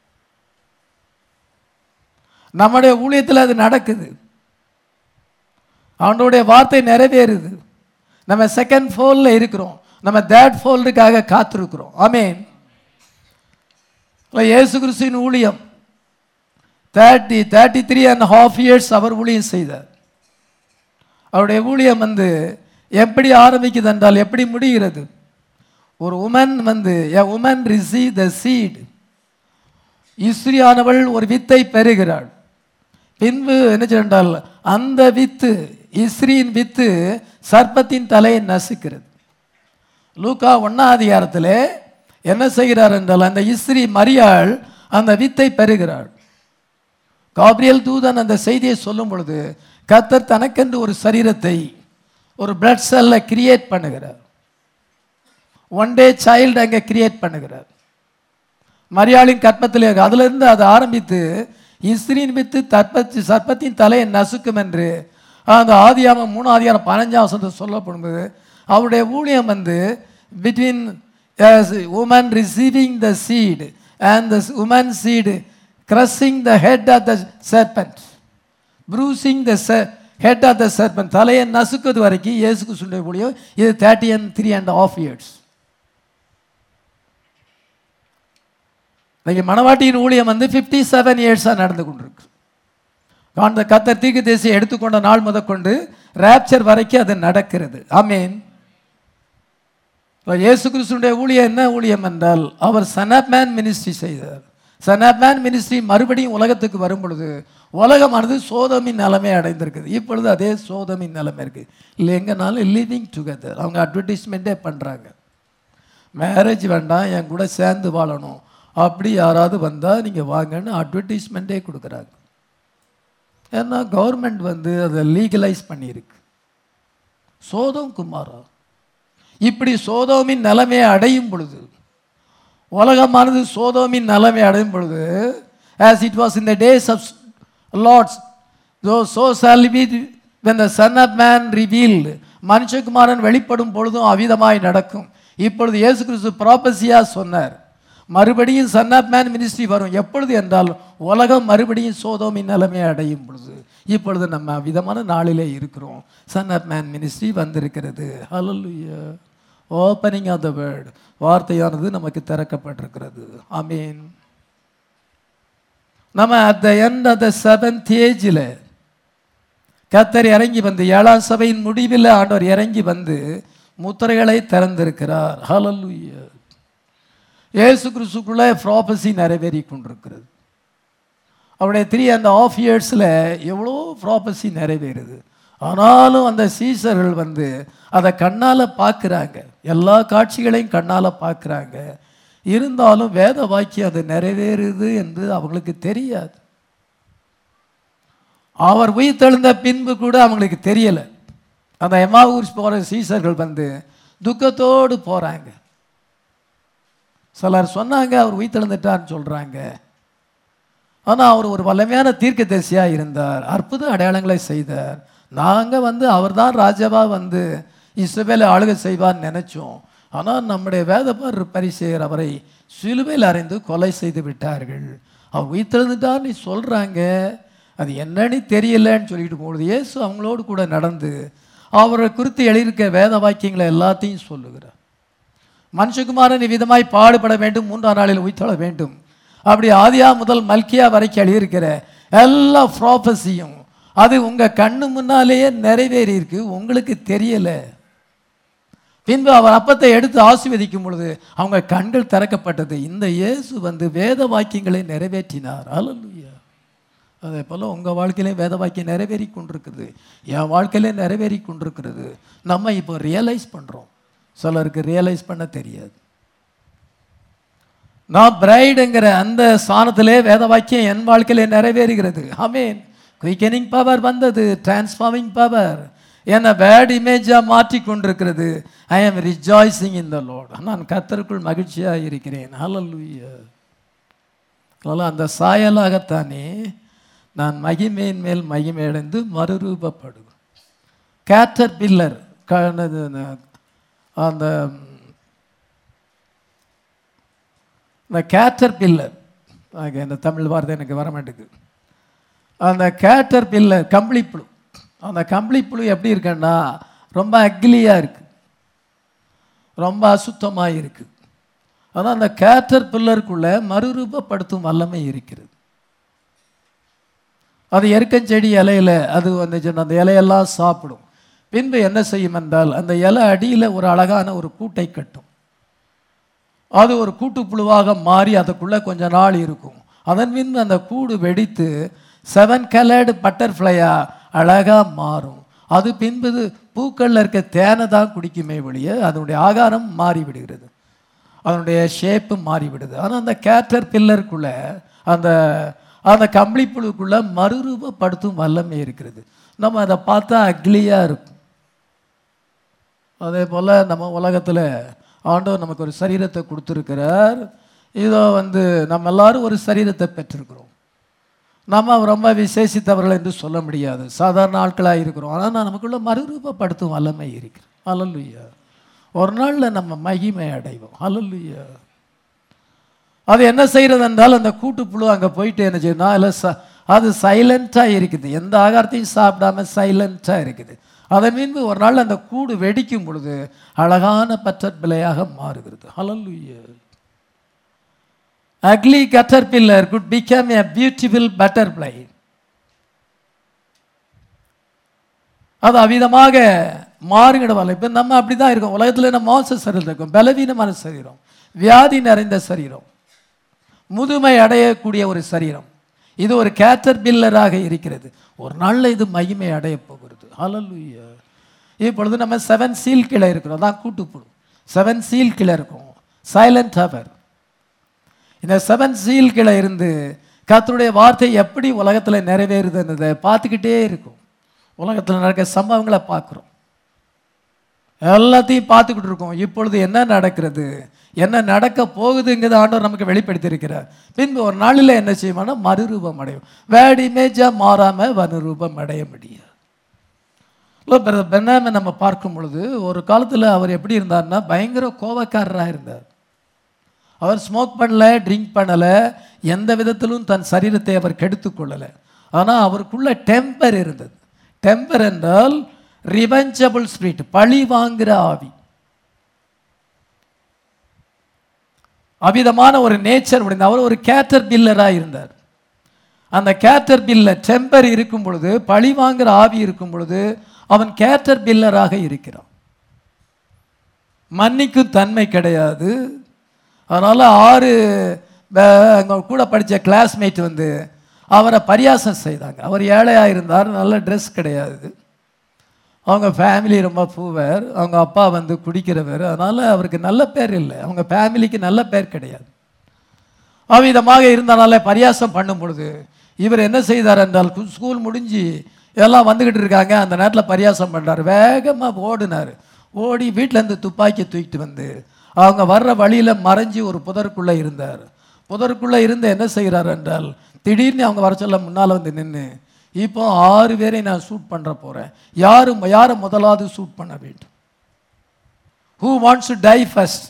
Speaker 1: நம்முடைய ஊழியத்தில் அது நடக்குது அவனுடைய வார்த்தை நிறைவேறுது நம்ம செகண்ட் ஃபோல்ல இருக்கிறோம் நம்ம தேர்ட் ஃபோல்டுக்காக காத்திருக்கிறோம் ஆமேன் இயேசு கிறிஸ்துவின் ஊழியம் thirty thirty three and half years அவர் ஊழியம் செய்தார் அவருடைய ஊழியம் வந்து எப்படி ஆரம்பிக்குது என்றால் எப்படி முடிகிறது ஒரு உமன் வந்து a woman receive the seed இஸ்ரியானவள் ஒரு வித்தை பெறுகிறாள் பின்பு என்ன சொன்னால் அந்த வித்து இஸ்ரியின் வித்து சர்ப்பத்தின் தலையை நசுக்கிறது லூக்கா ஒன்னாம் அதிகாரத்தில் என்ன செய்கிறார் என்றால் அந்த இஸ்ரி மரியாள் அந்த வித்தை பெறுகிறாள் காப்ரியல் தூதன் அந்த செய்தியை சொல்லும் பொழுது கத்தர் தனக்கென்று ஒரு சரீரத்தை ஒரு பிளட் செல்லை கிரியேட் பண்ணுகிறார் ஒன் டே சைல்டு அங்கே கிரியேட் பண்ணுகிறார் மரியாளின் கற்பத்தில் இருக்கு அதிலிருந்து அது ஆரம்பித்து இஸ்ரீன் வித்து தற்பத்தி சர்ப்பத்தின் தலையை நசுக்கும் என்று அந்த ஆதியாமம் மூணு அதிகாரம் பதினஞ்சாம் வசனத்தில் சொல்லப்படும்போது அவருடைய ஊழியம் வந்து between woman receiving the seed and the woman seed crushing the head of the serpent bruising the head of the serpent தலையை நசுக்குது வரைக்கும் இயேசுக்கு சொல்லிய ஊழியம் இது thirty and three and half years இன்னைக்கு மணவாட்டியின் ஊழியம் வந்து ஃபிஃப்டி செவன் இயர்ஸாக நடந்து கொண்டிருக்கு அந்த கத்தர் தீக்கு தேசியை எடுத்துக்கொண்ட நாள் முதற்கொண்டு ரேப்சர் வரைக்கும் அது நடக்கிறது ஆமீன் இயேசு கிறிஸ்துடைய ஊழியம் என்ன ஊழியம் என்றால் அவர் சனாப் மேன் மினிஸ்ட்ரி செய்தார் சனாப் மேன் மினிஸ்ட்ரி மறுபடியும் உலகத்துக்கு வரும் பொழுது உலகமானது சோதமின் நிலைமை அடைந்திருக்குது இப்பொழுது அதே சோதமின் நிலைமை இருக்குது இல்லை எங்கனாலும் லிவிங் டுகெதர் அவங்க அட்வர்டைஸ்மெண்ட்டே பண்ணுறாங்க மேரேஜ் வேண்டாம் என் கூட சேர்ந்து வாழணும் அப்படி யாராவது வந்தால் நீங்கள் வாங்கன்னு அட்வர்டைஸ்மெண்ட்டே கொடுக்குறாங்க ஏன்னா கவர்மெண்ட் வந்து அதை லீகலைஸ் பண்ணியிருக்கு சோதம் குமாரா இப்படி சோதோமின் நிலைமையை அடையும் பொழுது உலகமானது சோதோமின் நிலைமை அடையும் பொழுது as it was in the days of Lot's though so shall be when the son of man revealed மனுஷகுமாரன் வெளிப்படும் பொழுதும் அவிதமாய் நடக்கும் இப்பொழுது இயேசு கிறிஸ்து ப்ராப்பசியாக சொன்னார் மறுபடியும் சன் ஆஃப் மேன் மினிஸ்ட்ரி வரும் எப்பொழுது என்றால் உலகம் மறுபடியும் சோதோமின் நிலைமையை அடையும் பொழுது இப்பொழுது நம்ம விதமான நாளிலே இருக்கிறோம் சன் ஆஃப் மேன் மினிஸ்ட்ரி வந்திருக்கிறது ஹalleluya ஓப்பனிங் ஆஃப் த வேர்ட் வார்த்தையானது நமக்கு திறக்கப்பட்டிருக்கிறது ஆமீன் நம்ம at the end of the seventh ஏஜில் கத்தர் இறங்கி வந்து ஏழாம் சபையின் முடிவில் ஆண்டவர் இறங்கி வந்து முத்திரைகளை திறந்திருக்கிறார் ஹalleluya இயேசு கிறிஸ்துக்குள்ளே ப்ராபசி நிறைவேறி கொண்டிருக்கிறது அவருடைய த்ரீ அந்த ஆஃப் இயர்ஸில் எவ்வளோ ப்ராபசி நிறைவேறுது ஆனாலும் அந்த சீசர்கள் வந்து அதை கண்ணால் பார்க்குறாங்க எல்லா காட்சிகளையும் கண்ணால் பார்க்குறாங்க இருந்தாலும் வேத வாக்கியம் அது நிறைவேறுது என்று அவங்களுக்கு தெரியாது அவர் உயிர்த்தெழுந்த பின்பு கூட அவங்களுக்கு தெரியலை அந்த எமாவூர் போகிற சீசர்கள் வந்து துக்கத்தோடு போகிறாங்க சிலர் சொன்னாங்க அவர் உயிர்த்தெழுந்துட்டார்னு சொல்கிறாங்க ஆனால் அவர் ஒரு வல்லமையான தீர்க்கதரிசியாக இருந்தார் அற்புத அடையாளங்களை செய்தார் நாங்கள் வந்து அவர் தான் ராஜாவாக வந்து இஸ்ரவேலை ஆளுகை செய்வார்னு நினச்சோம் ஆனால் நம்முடைய வேதபார் பரிசெயர் அவரை சிலுவையில் அறைந்து கொலை செய்து விட்டார்கள் அவர் உயிர்த்தெழுந்துட்டார்னு சொல்கிறாங்க அது என்னன்னு தெரியலன்னு சொல்லிட்டு போகுது இயேசு அவங்களோடு கூட நடந்து அவரை குறித்து எழுதியிருக்க வேத வாக்கியங்களை எல்லாத்தையும் சொல்லுகிறார் மனுஷகுமாரன் விதமாய் பாடுபட வேண்டும் மூன்றாம் நாளில் உயிர்த்தெழ வேண்டும் அப்படி ஆதியா முதல் மல்கியா வரைக்கும் எழுதியிருக்கிற எல்லா ப்ராபஸியும் அது உங்க கண்ணு முன்னாலேயே நிறைவேறி இருக்கு உங்களுக்கு தெரியல பின்பு அவர் அப்பத்தை எடுத்து ஆசீர்வதிக்கும் பொழுது அவங்க கண்கள் திறக்கப்பட்டது இந்த இயேசு வந்து வேத வாக்கியங்களை நிறைவேற்றினார் அல்லலுயா அதே போல் உங்கள் வாழ்க்கையிலே வேத வாக்கியம் நிறைவேறி கொண்டிருக்குது என் வாழ்க்கையிலே நிறைவேறி கொண்டிருக்கிறது நம்ம இப்போ ரியலைஸ் பண்ணுறோம் சிலருக்கு ரியலைஸ் பண்ண தெரியாது நான் பிரைடுங்கிற அந்த ஸ்தானத்திலே வேத வாக்கியம் என் வாழ்க்கையிலே நிறைவேறுகிறது ஆமீன் குயிக்கனிங் பவர் வந்தது டிரான்ஸ்ஃபார்மிங் பவர் என்னை பேட் இமேஜாக மாற்றி கொண்டிருக்கிறது ஐ ஆம் ரிஜாய்சிங் இன் த லோட் நான் கத்தருக்குள் மகிழ்ச்சியாக இருக்கிறேன் ஹalleluya அதனால் அந்த சாயலாகத்தானே நான் மகிமையின் மேல் மகிமை அடைந்து மறுரூபப்படுவேன் கேட்டர் பில்லர் அந்த இந்த கேட்டர் பில்லர் இந்த தமிழ் வார்த்தை எனக்கு வர மாட்டேங்குது அந்த கேட்டர் பில்லர் கம்பளி புழு அந்த கம்பளி புழு எப்படி இருக்குன்னா ரொம்ப அக்லியாக இருக்கு ரொம்ப அசுத்தமாக இருக்கு ஆனால் அந்த கேட்டர் பில்லருக்குள்ள மறுரூபப்படுத்தும் வல்லமை இருக்கிறது அது எருக்கஞ்செடி இலையில அது வந்துச்சுன்னா அந்த இலையெல்லாம் சாப்பிடும் பின்பு என்ன செய்யும் என்றால் அந்த இலை அடியில் ஒரு அழகான ஒரு கூட்டை கட்டும் அது ஒரு கூட்டுப்புழுவாக மாறி அதுக்குள்ளே கொஞ்ச நாள் இருக்கும் அதன் பின்பு அந்த கூடு வெடித்து செவன் கலர்டு பட்டர்ஃப்ளையா அழகாக மாறும் அது பின்பு பூக்களில் இருக்க தேனை தான் குடிக்குமே ஒழிய அதனுடைய ஆகாரம் மாறி விடுகிறது அதனுடைய ஷேப்பு மாறிவிடுது ஆனால் அந்த கேட்டர் பில்லருக்குள்ள அந்த அந்த கம்பளிப்புழுக்குள்ள மறுரூபப்படுத்தும் வல்லமை இருக்கிறது நம்ம அதை பார்த்தா அக்லியாக இருக்கும் அதே போல் நம்ம உலகத்தில் ஆண்டவர் நமக்கு ஒரு சரீரத்தை கொடுத்துருக்கிறார் இதோ வந்து நம்ம எல்லாரும் ஒரு சரீரத்தை பெற்றிருக்கிறோம் நம்ம ரொம்ப விசேஷித்தவர்கள் என்று சொல்ல முடியாது சாதாரண ஆட்களாக இருக்கிறோம் ஆனால் நமக்குள்ள மறுரூபப்படுத்தும் வல்லமை இருக்கிறது அல்லல்லுயா ஒரு நாளில் நம்ம மகிமை அடைவோம் அல்லல்லுயா அது என்ன செய்கிறது என்றால் அந்த கூட்டுப்புழு அங்கே போயிட்டு என்ன செய்யணும்னா அதில் ச அது சைலண்ட்டாக இருக்குது எந்த ஆகாரத்தையும் சாப்பிடாம சைலண்ட்டாக இருக்குது அதன் மீன்பு ஒரு நாள் அந்த கூடு வெடிக்கும் பொழுது அழகான பற்றப்பிள்ளையாக மாறுகிறது ஹலல்லுயா ugly caterpillar could become a beautiful butterfly அது அவிதமாக மாறுகிடவில்லை இப்போ நம்ம அப்படி தான் இருக்கோம் உலகத்தில் நம்ம மோச சரீரம் இருக்கும் பலவீனமான சரீரம் வியாதி நிறைந்த சரீரம் முதுமை அடையக்கூடிய ஒரு சரீரம் இது ஒரு கேட்டர் பில்லராக இருக்கிறது ஒரு நாளில் இது மகிமை அடைய போகிறது ஹalleluya இப்பொழுது நம்ம செவன் சீல் கீழே இருக்கிறோம் தான் கூட்டுப்புழு செவன் சீல் கீழே இருக்கும் சைலண்ட் ஹவர் இந்த செவன் சீல் கீழே இருந்து கர்த்தருடைய வார்த்தை எப்படி உலகத்தில் நிறைவேறுதுன்றதை பார்த்துக்கிட்டே இருக்கும் உலகத்தில் நடக்கிற சம்பவங்களை பார்க்குறோம் எல்லாத்தையும் பார்த்துக்கிட்டு இருக்கோம் இப்பொழுது என்ன நடக்கிறது என்ன நடக்க போகுதுங்கிறது ஆண்டவர் நமக்கு வெளிப்படுத்தி இருக்கிறார் பின்பு ஒரு நாளில் என்ன செய்யுமானா மறுரூபம் அடையும் வேட் இமேஜாக மாறாமல் மறுரூபம் அடைய முடியாது பெண்ணாமை நம்ம பார்க்கும் பொழுது ஒரு காலத்தில் அவர் எப்படி இருந்தார்னா பயங்கர கோபக்காரராக இருந்தார் அவர் ஸ்மோக் பண்ணல ட்ரிங்க் பண்ணலை எந்த விதத்திலும் தன் சரீரத்தை அவர் கெடுத்து கொள்ளலை ஆனால் அவருக்குள்ள டெம்பர் இருந்தது டெம்பர் என்றால் ரிவெஞ்சபிள் ஸ்பிரிட் பழி வாங்குகிற ஆவி அவிதமான ஒரு நேச்சர் உடைந்த அவர் ஒரு கேட்டர் பில்லராக இருந்தார் அந்த கேட்டர் பில்லர் டெம்பர் இருக்கும் பொழுது பழி வாங்குகிற ஆவி இருக்கும் பொழுது அவன் கேட்டர் பில்லராக இருக்கிறான் மன்னிக்கும் தன்மை கிடையாது அதனால் ஆறு அங்கே கூட படித்த கிளாஸ்மேட் வந்து அவரை பரியாசம் செய்தாங்க அவர் ஏழையாக இருந்தார் நல்ல ட்ரெஸ் கிடையாது அவங்க ஃபேமிலி ரொம்ப பூவர் அவங்க அப்பா வந்து குடிக்கிறவர் அதனால் அவருக்கு நல்ல பேர் இல்லை அவங்க ஃபேமிலிக்கு நல்ல பேர் கிடையாது அவ்விதமாக இருந்தனால பரியாசம் பண்ணும் பொழுது இவர் என்ன செய்தார் என்றால் கு- ஸ்கூல் முடிஞ்சு எல்லாம் வந்துக்கிட்டு இருக்காங்க அந்த நேரத்தில் பரியாசம் பண்ணுறாரு வேகமாக ஓடினார் ஓடி வீட்டிலேருந்து துப்பாக்கி தூக்கிட்டு வந்து அவங்க வர்ற வழியில் மறைஞ்சு ஒரு புதருக்குள்ளே இருந்தார் புதருக்குள்ளே இருந்து என்ன செய்கிறார் என்றால் திடீர்னு அவங்க வர சொல்ல முன்னால் வந்து நின்று இப்போ ஆறு பேரை நான் ஷூட் பண்ணுற போகிறேன் யாரு யாரை முதலாவது ஷூட் பண்ண வேண்டும் who wants to die first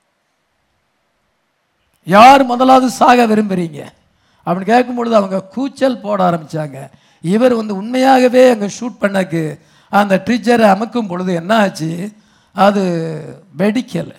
Speaker 1: யார் முதலாவது சாக விரும்புறீங்க அப்படின்னு கேட்கும் பொழுது அவங்க கூச்சல் போட ஆரம்பிச்சாங்க இவர் வந்து உண்மையாகவே அங்கே ஷூட் பண்ணக்கு அந்த ட்ரிச்சரை அமுக்கும் பொழுது என்ன ஆச்சு அது வெடிக்கலை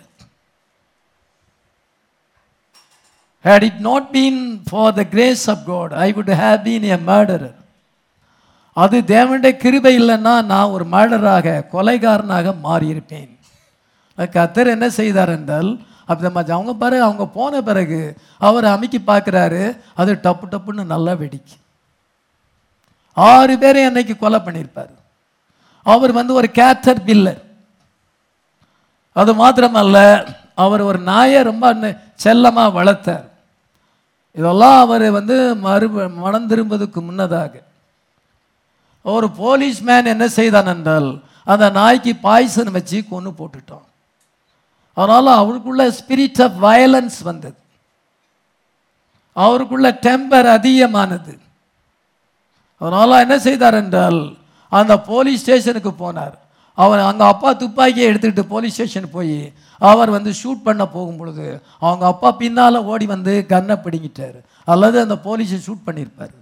Speaker 1: had it not been for the grace of God, I would have been a murderer. அது தேவனுடைய கிருபை இல்லைன்னா நான் ஒரு மர்டராக கொலைகாரனாக மாறியிருப்பேன் கத்தர் என்ன செய்தார் என்றால் அப்படி நம்ம அவங்க பிறகு அவங்க போன பிறகு அவர் அமைக்கி பார்க்குறாரு அது டப்பு டப்புன்னு நல்லா வெடிக்கு ஆறு பேரை அன்னைக்கு கொலை பண்ணியிருப்பார் அவர் வந்து ஒரு கேட்டர் பில்லர் அது மாத்திரமல்ல அவர் ஒரு நாயை ரொம்ப நெ- செல்லமா வளர்த்தார் இதெல்லாம் அவர் வந்து மறு மனம் திரும்புவதற்கு முன்னதாக ஒரு போலீஸ்மேன் என்ன செய்தான் என்றால் அந்த நாய்க்கு பாய்சன் வச்சு கொன்று போட்டுட்டான் அதனால் அவருக்குள்ள ஸ்பிரிட் ஆஃப் வயலன்ஸ் வந்தது அவருக்குள்ள டெம்பர் அதிகமானது அதனால் என்ன செய்தார் என்றால் அந்த போலீஸ் ஸ்டேஷனுக்கு போனார் அவர் அங்கே அப்பா துப்பாக்கியை எடுத்துக்கிட்டு போலீஸ் ஸ்டேஷன் போய் அவர் வந்து ஷூட் பண்ண போகும் பொழுது அவங்க அப்பா பின்னால் ஓடி வந்து கன்னை பிடிங்கிட்டார் அல்லது அந்த போலீஸை ஷூட் பண்ணியிருப்பார்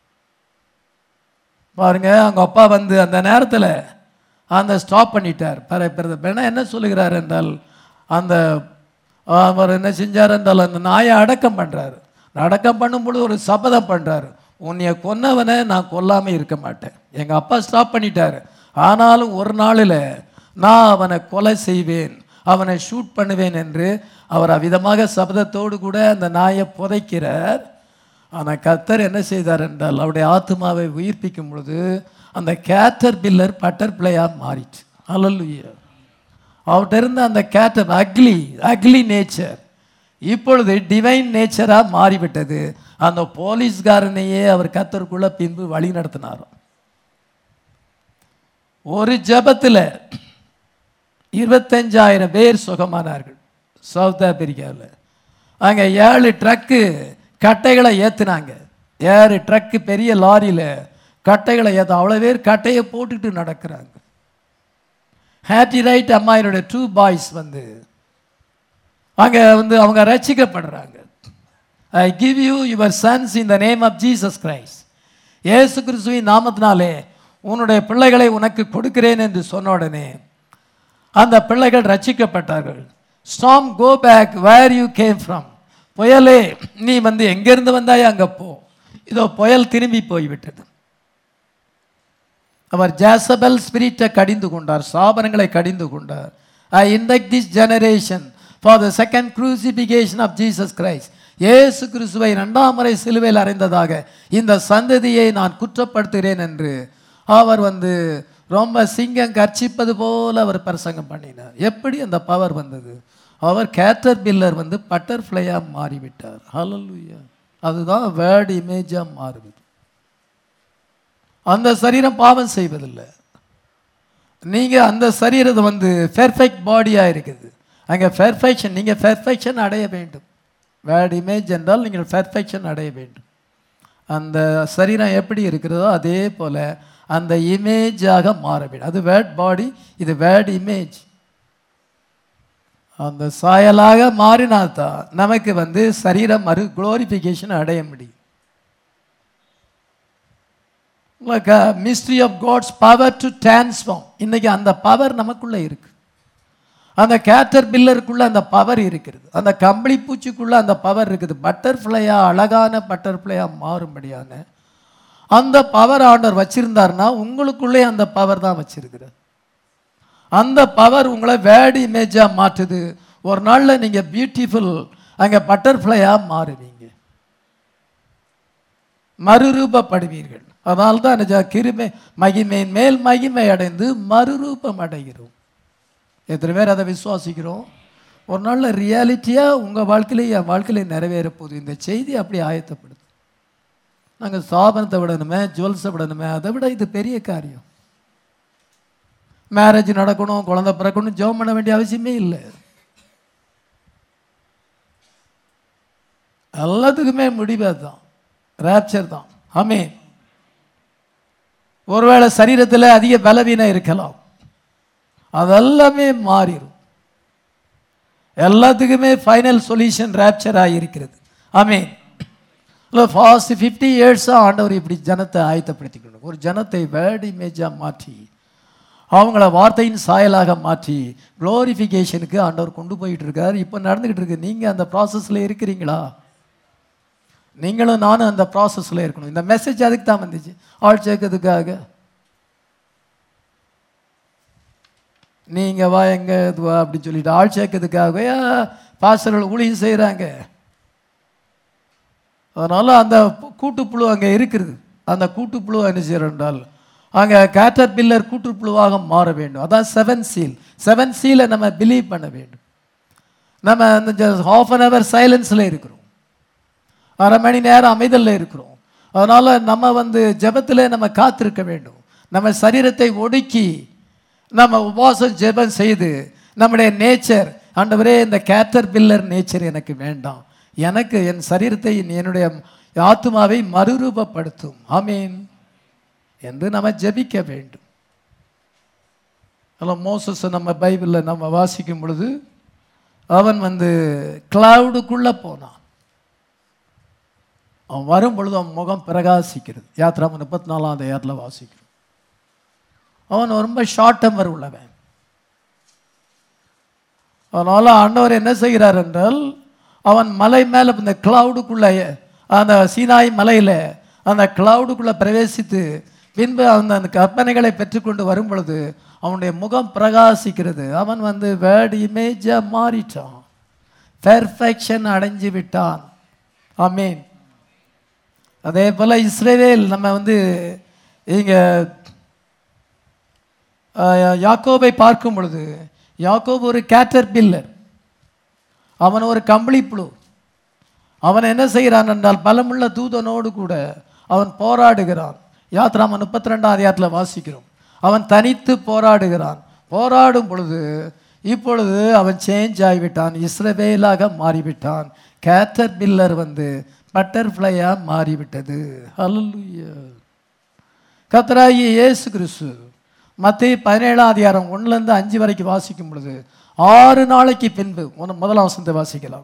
Speaker 1: பாருங்க அவங்க அப்பா வந்து அந்த நேரத்தில் அந்த ஸ்டாப் பண்ணிட்டார் பிற பிறகு வேணா என்ன சொல்லுகிறார் என்றால் அந்த அவர் என்ன செஞ்சார் என்றால் அந்த நாயை அடக்கம் பண்ணுறாரு அடக்கம் பண்ணும் பொழுது ஒரு சபதம் பண்ணுறாரு உன்னைய கொன்னவனை நான் கொல்லாமல் இருக்க மாட்டேன் எங்கள் அப்பா ஸ்டாப் பண்ணிட்டார் ஆனாலும் ஒரு நாளில் நான் அவனை கொலை செய்வேன் அவனை ஷூட் பண்ணுவேன் என்று அவர் அவ்விதமாக சபதத்தோடு கூட அந்த நாயை புதைக்கிறார் ஆனால் கர்த்தர் என்ன செய்தார் என்றால் அவருடைய ஆத்மாவை உயிர்ப்பிக்கும் பொழுது அந்த கேட்டர் பில்லர் பட்டர் பிள்ளையாக மாறிச்சு அல்லல்லுயா அவர்கிட்ட இருந்த அந்த கேட்டர் அக்லி அக்லி நேச்சர் இப்பொழுது டிவைன் நேச்சராக மாறிவிட்டது அந்த போலீஸ்காரனையே அவர் கத்தருக்குள்ள பின்பு வழி நடத்தினார் ஒரு ஜபத்தில் இருபத்தஞ்சாயிரம் பேர் சுகமானார்கள் சவுத் ஆப்பிரிக்காவில் அங்கே ஏழு ட்ரக்கு கட்டைகளை ஏற்றுனாங்க ஏழு ட்ரக்கு பெரிய லாரியில் கட்டைகளை ஏற்ற அவ்வளோ பேர் கட்டையை போட்டுட்டு நடக்கிறாங்க ஹேட்டி ரைட் அம்மாயினுடைய டூ பாய்ஸ் வந்து அங்கே வந்து அவங்க ரட்சிக்கப்படுறாங்க I give you your sons in the name of Jesus Christ இயேசு கிறிஸ்துவின் நாமத்தினாலே உன்னுடைய பிள்ளைகளை உனக்கு கொடுக்கிறேன் என்று சொன்ன உடனே அந்த பிள்ளைகள் ரட்சிக்கப்பட்டார்கள் storm go back where you came from புயலே நீ வந்து எங்கேருந்து வந்தாய் அங்கே போ இதோ புயல் திரும்பி போய்விட்டது அவர் ஜாசபல் ஸ்பிரிட்டை கடிந்து கொண்டார் சாபனங்களை கடிந்து கொண்டார் I indict this generation for the second crucifixion of Jesus Christ இயேசு கிறிஸ்துவை இரண்டாம் முறை சிலுவையில் அறைந்ததாக இந்த சந்ததியை நான் குற்றப்படுத்துகிறேன் என்று அவர் வந்து ரொம்ப சிங்கம் கர்ச்சிப்பது போல அவர் பிரசங்கம் பண்ணினார் எப்படி அந்த பவர் வந்தது அவர் கேட்டர் பில்லர் வந்து பட்டர்ஃப்ளையாக மாறிவிட்டார் ஹalleluya அதுதான் வேர்ட் இமேஜாக மாறுது அந்த சரீரம் பாவம் செய்வதில்லை நீங்கள் அந்த சரீரத்தை வந்து பெர்ஃபெக்ட் பாடியாக இருக்குது அங்கே பெர்ஃபெக்ஷன் நீங்கள் பெர்ஃபெக்ஷன் அடைய வேண்டும் வேர்ட் இமேஜ் என்றால் நீங்கள் பெர்ஃபெக்ஷன் அடைய வேண்டும் அந்த சரீரம் எப்படி இருக்கிறதோ அதே போல் அந்த இமேஜாக மாற வேண்டும் அது வேர்ட் பாடி இது வேர்ட் இமேஜ் அந்த சாயலாக மாறினால்தான் நமக்கு வந்து சரீரம் மறு குளோரிஃபிகேஷன் அடைய முடியும் mystery of God's power to transform இன்னைக்கு அந்த பவர் நமக்குள்ள இருக்கு அந்த கேட்டர் பில்லருக்குள்ள அந்த பவர் இருக்கிறது அந்த கம்பளி பூச்சிக்குள்ள அந்த பவர் இருக்குது பட்டர்ஃப்ளையா அழகான பட்டர்ஃப்ளையா மாறும்படியான அந்த பவர் ஆர்டர் வச்சிருந்தாருன்னா உங்களுக்குள்ளே அந்த பவர் தான் வச்சிருக்கிறார் அந்த பவர் உங்களை வேர்டு இமேஜாக மாற்றுது ஒரு நாளில் நீங்கள் பியூட்டிஃபுல் அங்கே பட்டர்ஃப்ளையாக மாறுவீங்க மறுரூபப்படுவீர்கள் அதனால தான் நிஜ கிருமை மகிமையின் மேல் மகிமை அடைந்து மறுரூபம் அடைகிறோம் எத்தனை பேர் அதை விசுவாசிக்கிறோம் ஒரு நாளில் ரியாலிட்டியாக உங்கள் வாழ்க்கையிலே என் வாழ்க்கையில நிறைவேற போகுது இந்த செய்தி அப்படி ஆயத்தப்படுது நாங்கள் சாபனத்தை விடணுமே ஜுவல்ஸை விடணுமே அதை விட இது பெரிய காரியம் மேரேஜ் நடக்கணும் குழந்தை பிறக்கணும் ஜெபம் பண்ண வேண்டிய அவசியமே இல்லை எல்லாத்துக்குமே முடிவு அதுதான் ரேப்சர் தான் ஆமே ஒருவேளை சரீரத்தில் அதிக பலவீனம் இருக்கலாம் அதெல்லாமே மாறிடும் எல்லாத்துக்குமே ஃபைனல் சொல்யூஷன் ரேப்சர் ஆகியிருக்கிறது ஆமே இல்லை ஃபாஸ்ட் ஃபிஃப்டி இயர்ஸாக ஆண்டவர் இப்படி ஜனத்தை ஆயத்தப்படுத்திக்கணும் ஒரு ஜனத்தை வேர்ட் இமேஜாக மாற்றி அவங்கள வார்த்தையின் சாயலாக மாற்றி குளோரிஃபிகேஷனுக்கு ஆண்டவர் கொண்டு போயிட்டு இருக்கார் இப்போ நடந்துக்கிட்டு இருக்கு நீங்கள் அந்த ப்ராசஸில் இருக்கிறீங்களா நீங்களும் நானும் அந்த ப்ராசஸில் இருக்கணும் இந்த மெசேஜ் அதுக்கு தான் வந்துச்சு ஆள் சேர்க்கறதுக்காக நீங்கள் வா எங்க இது வா அப்படின்னு சொல்லிட்டு ஆள் சேர்க்கறதுக்காகவே பாசர்கள் ஊழியம் செய்கிறாங்க அதனால் அந்த கூட்டுப்புழு அங்கே இருக்கிறது அந்த கூட்டுப்புழு என்ன செய்கிறோம் என்றால் அங்கே கேட்டர் பில்லர் கூட்டுப்புழுவாக மாற வேண்டும் அதான் செவன் சீல் செவன் சீலை நம்ம பிலீவ் பண்ண வேண்டும் நம்ம அந்த ஹாஃப் அன் ஹவர் சைலன்ஸில் இருக்கிறோம் அரை மணி நேரம் அமைதலில் இருக்கிறோம் அதனால் நம்ம வந்து ஜெபத்தில் நம்ம காத்திருக்க வேண்டும் நம்ம சரீரத்தை ஒடுக்கி நம்ம உபவாசம் ஜெபம் செய்து நம்முடைய நேச்சர் ஆண்டவரே இந்த கேட்டர் பில்லர் நேச்சர் எனக்கு வேண்டாம் எனக்கு என் சரீரத்தை என்னுடைய ஆத்மாவை மறுரூபப்படுத்தும் ஆமீன் என்று நம்ம ஜெபிக்க வேண்டும் அதில் மோசஸ் நம்ம பைபிளில் நம்ம வாசிக்கும் பொழுது அவன் வந்து கிளவுடுக்குள்ளே போனான் அவன் வரும் பொழுது அவன் முகம் பிரகாசிக்கிறது யாத்ராம முப்பத்தி நாலாம் அதிகாரத்தில் வாசிக்கிறோம் அவன் ரொம்ப ஷார்ட் டெம்பர் உள்ளவன் அதனால் ஆண்டவர் என்ன செய்கிறார் என்றால் அவன் மலை மேலே இந்த கிளவுடுக்குள்ளே அந்த சீனாய் மலையில் அந்த கிளவுடுக்குள்ளே பிரவேசித்து பின்பு அவன் அந்த கற்பனைகளை பெற்றுக்கொண்டு வரும் பொழுது அவனுடைய முகம் பிரகாசிக்கிறது அவன் வந்து வேர்டு இமேஜாக மாறிட்டான் பெர்ஃபெக்ஷன் அடைஞ்சு விட்டான் ஆமீன் அதே போல் இஸ்ரேவேல் நம்ம வந்து இங்கே யாக்கோபை பார்க்கும் பொழுது யாக்கோபு ஒரு கேட்டர் பில்லர் அவன் ஒரு கம்பளி புழு அவன் என்ன செய்கிறான் என்றால் பலமுள்ள தூதனோடு கூட அவன் போராடுகிறான் யாத்ராம முப்பத்தி ரெண்டாம் அதிகாரத்தில் வாசிக்கிறோம் அவன் தனித்து போராடுகிறான் போராடும் பொழுது இப்பொழுது அவன் சேஞ்ச் ஆகிவிட்டான் இஸ்ரவேலாக மாறிவிட்டான் கேட்டர் பில்லர் வந்து பட்டர்ஃப்ளையாக மாறிவிட்டது ஹalleluya கத்தராகி இயேசு கிறிஸ்து மத்திய பதினேழாம் அதிகாரம் ஒன்றுலேருந்து அஞ்சு வரைக்கும் வாசிக்கும் பொழுது ஆறு நாளைக்கு பின்பு முதல் முதலாம் வசனத்தை வாசிக்கலாம்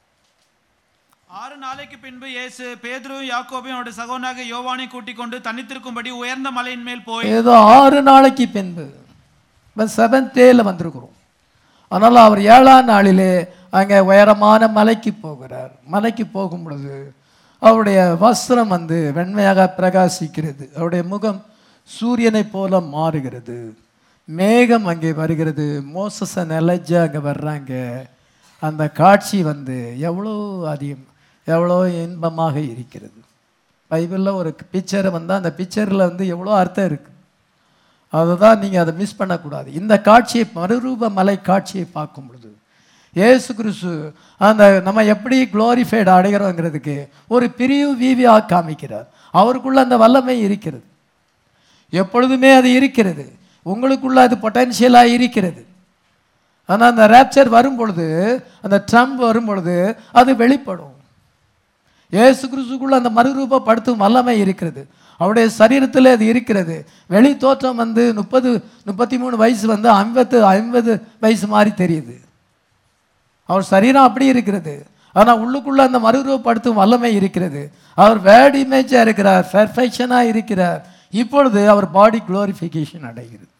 Speaker 2: ஆறு நாளைக்கு பின்பு இயேசு பேதுருவும் யாக்கோபையும் அவருடைய சகோதரனாக யோவானை கூட்டிக் கொண்டு தனித்திருக்கும்படி உயர்ந்த மலையின் மேல் போய்
Speaker 1: ஏதோ ஆறு நாளைக்கு பின்பு இப்போ செவன்த் டேல வந்திருக்கிறோம் அதனால் அவர் ஏழாம் நாளிலே அங்கே உயரமான மலைக்கு போகிறார் மலைக்கு போகும் பொழுது அவருடைய வஸ்திரம் வந்து வெண்மையாக பிரகாசிக்கிறது அவருடைய முகம் சூரியனைப் போல மாறுகிறது மேகம் அங்கே வருகிறது மோசஸ நெலஜா அங்கே வர்றாங்க அந்த காட்சி வந்து எவ்வளோ அதிகம் எவ்வளோ இன்பமாக இருக்கிறது பைபிளில் ஒரு பிக்சரை வந்தால் அந்த பிக்சரில் வந்து எவ்வளோ அர்த்தம் இருக்குது அதுதான் நீங்கள் அதை மிஸ் பண்ணக்கூடாது இந்த காட்சியை மறுரூப மலை காட்சியை பார்க்கும் பொழுது இயேசு கிறிஸ்து அந்த நம்ம எப்படி குளோரிஃபைடு அடைகிறோங்கிறதுக்கு ஒரு பிரிவு வீவியாக காமிக்கிறார் அவருக்குள்ள அந்த வல்லமை இருக்கிறது எப்பொழுதுமே அது இருக்கிறது உங்களுக்குள்ள அது பொட்டன்ஷியலாக இருக்கிறது ஆனால் அந்த ரேப்சர் வரும் பொழுது அந்த ட்ரம்ப் வரும் பொழுது அது வெளிப்படும் இயேசு கிறிஸ்துக்குள்ள அந்த மறுரூபப்படுத்தும் வல்லமை இருக்கிறது அவருடைய சரீரத்தில் அது இருக்கிறது வெளி தோற்றம் வந்து முப்பது முப்பத்தி மூணு வயசு வந்து ஐம்பத்து ஐம்பது வயசு மாதிரி தெரியுது அவர் சரீரம் அப்படி இருக்கிறது ஆனால் உள்ளுக்குள்ள அந்த மறுரூபப்படுத்தும் வல்லமை இருக்கிறது அவர் வேர்ட் இமேஜாக இருக்கிறார் பெர்ஃபெக்ஷனாக இருக்கிறார் இப்பொழுது அவர் பாடி குளோரிஃபிகேஷன் அடைகிறது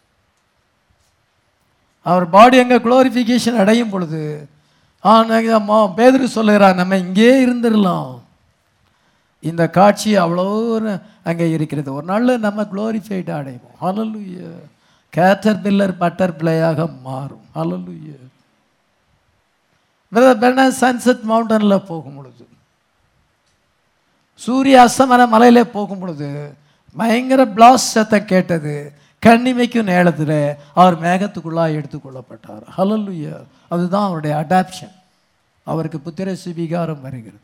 Speaker 1: அவர் பாடி அங்கே குளோரிஃபிகேஷன் அடையும் பொழுது ஆனால் பேதரு சொல்லுகிறார் நம்ம இங்கே இருந்துடலாம் இந்த காட்சி அவ்வளோ அங்கே இருக்கிறது ஒரு நாளில் நம்ம குளோரிஃபைடு அடைவோம் ஹalleluya கேட்டர் பில்லர் பட்டர் பிள்ளையாக மாறும் ஹalleluya வேணா சன்செட் மவுண்டனில் போகும் பொழுது சூரிய அஸ்தமன மலையில போகும் பொழுது பயங்கர பிளாஸ் சத்தம் கேட்டது கண்ணிமைக்கும் நேரத்தில் அவர் மேகத்துக்குள்ளாக எடுத்துக்கொள்ளப்பட்டார் ஹalleluya அதுதான் அவருடைய அடாப்ஷன் அவருக்கு புத்திர சுவிகாரம் வருகிறது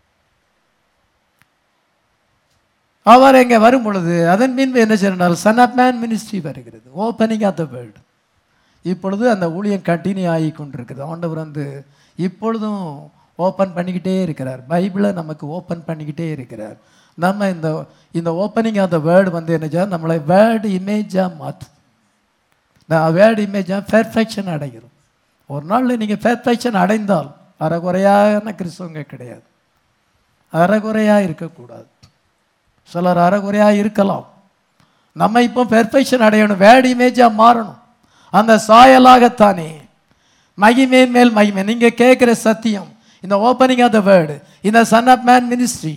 Speaker 1: அவர் இங்கே வரும் பொழுது அதன் பின்பு என்ன செய்யறால் சன் ஆஃப் மேன் மினிஸ்ட்ரி வருகிறது ஓப்பனிங் ஆஃப் த வேர்ல்டு இப்பொழுது அந்த ஊழியம் கண்டினியூ ஆகி கொண்டிருக்குது ஆண்டவர் வந்து இப்பொழுதும் ஓப்பன் பண்ணிக்கிட்டே இருக்கிறார் பைபிளை நமக்கு ஓப்பன் பண்ணிக்கிட்டே இருக்கிறார் நம்ம இந்த இந்த ஓப்பனிங் ஆஃப் த வேர்டு வந்து என்ன செய்ய நம்மளை வேர்டு இமேஜாக மாற்று நான் வேர்டு இமேஜாக பெர்ஃபெக்ஷன் அடைகிறோம் ஒரு நாளில் நீங்கள் பெர்ஃபெக்ஷன் அடைந்தால் அறகுறையான கிறிஸ்தவங்க கிடையாது அறகுறையாக இருக்கக்கூடாது சிலர் அறகுறையாக இருக்கலாம் நம்ம இப்போ பெர்ஃபெக்ஷன் அடையணும் வேர்டு இமேஜாக மாறணும் அந்த சாயலாகத்தானே மகிமே மேல் மகிமை நீங்கள் கேட்குற சத்தியம் இந்த ஓப்பனிங் ஆஃப் த வேர்டு இந்த சன் ஆஃப் மேன் மினிஸ்ட்ரி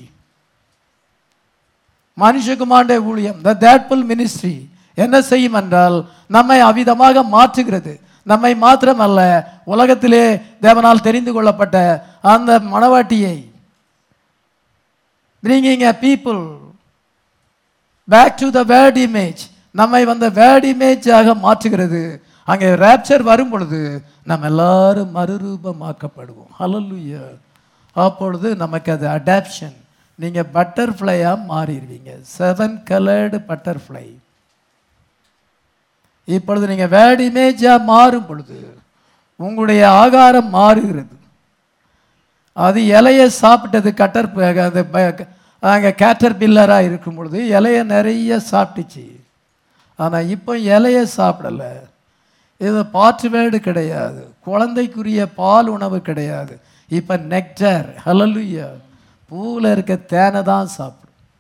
Speaker 1: மனுஷகுமாண்ட ஊழியம் த தேட்ஃபுல் மினிஸ்ட்ரி என்ன செய்யும் என்றால் நம்மை அவிதமாக மாற்றுகிறது நம்மை மாத்திரமல்ல உலகத்திலே தேவனால் தெரிந்து கொள்ளப்பட்ட அந்த மணவாட்டியை bringing a people back to the word image நம்மை வந்த வேர்ட் இமேஜாக மாற்றுகிறது அங்கே ரேப்சர் வரும் பொழுது நம்ம எல்லாரும் மறுரூபமாக்கப்படுவோம் ஹalleluya அப்பொழுது நமக்கு அது அடாப்ஷன் நீங்கள் பட்டர்ஃப்ளையாக மாறிடுவீங்க செவன் கலர்டு பட்டர்ஃப்ளை இப்பொழுது நீங்கள் வேர்ட் இமேஜாக மாறும் பொழுது உங்களுடைய ஆகாரம் மாறுகிறது அது இலையை சாப்பிட்டது கட்டர் அது ப- அங்கே கேட்டர் பில்லராக இருக்கும் பொழுது இலையை நிறைய சாப்பிட்டுச்சு ஆனால் இப்போ இலையை சாப்பிடலை இது பாற்று வேடு கிடையாது குழந்தைக்குரிய பால் உணவு கிடையாது இப்போ நெக்டர் ஹலலுயா பூவில் இருக்க தேனை தான் சாப்பிடும்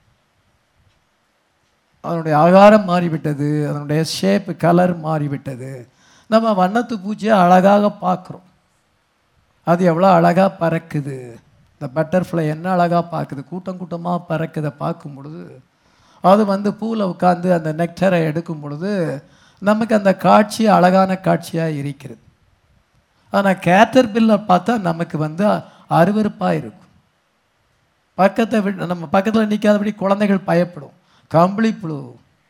Speaker 1: அதனுடைய ஆகாரம் மாறிவிட்டது அதனுடைய ஷேப்பு கலர் மாறிவிட்டது நம்ம வண்ணத்து பூச்சியை அழகாக பார்க்குறோம் அது எவ்வளோ அழகாக பறக்குது இந்த பட்டர்ஃப்ளை என்ன அழகாக பார்க்குது கூட்டம் கூட்டமாக பறக்குதை பார்க்கும் பொழுது அது வந்து பூவில் உட்காந்து அந்த நெக்டரை எடுக்கும் பொழுது நமக்கு அந்த காட்சி அழகான காட்சியாக இருக்கிறது ஆனால் கேட்டர் பில்லை பார்த்தா நமக்கு வந்து அருவருப்பாக இருக்கும் பக்கத்தை விட்டு நம்ம பக்கத்தில் நிற்காதபடி குழந்தைகள் பயப்படும் கம்பளி புழு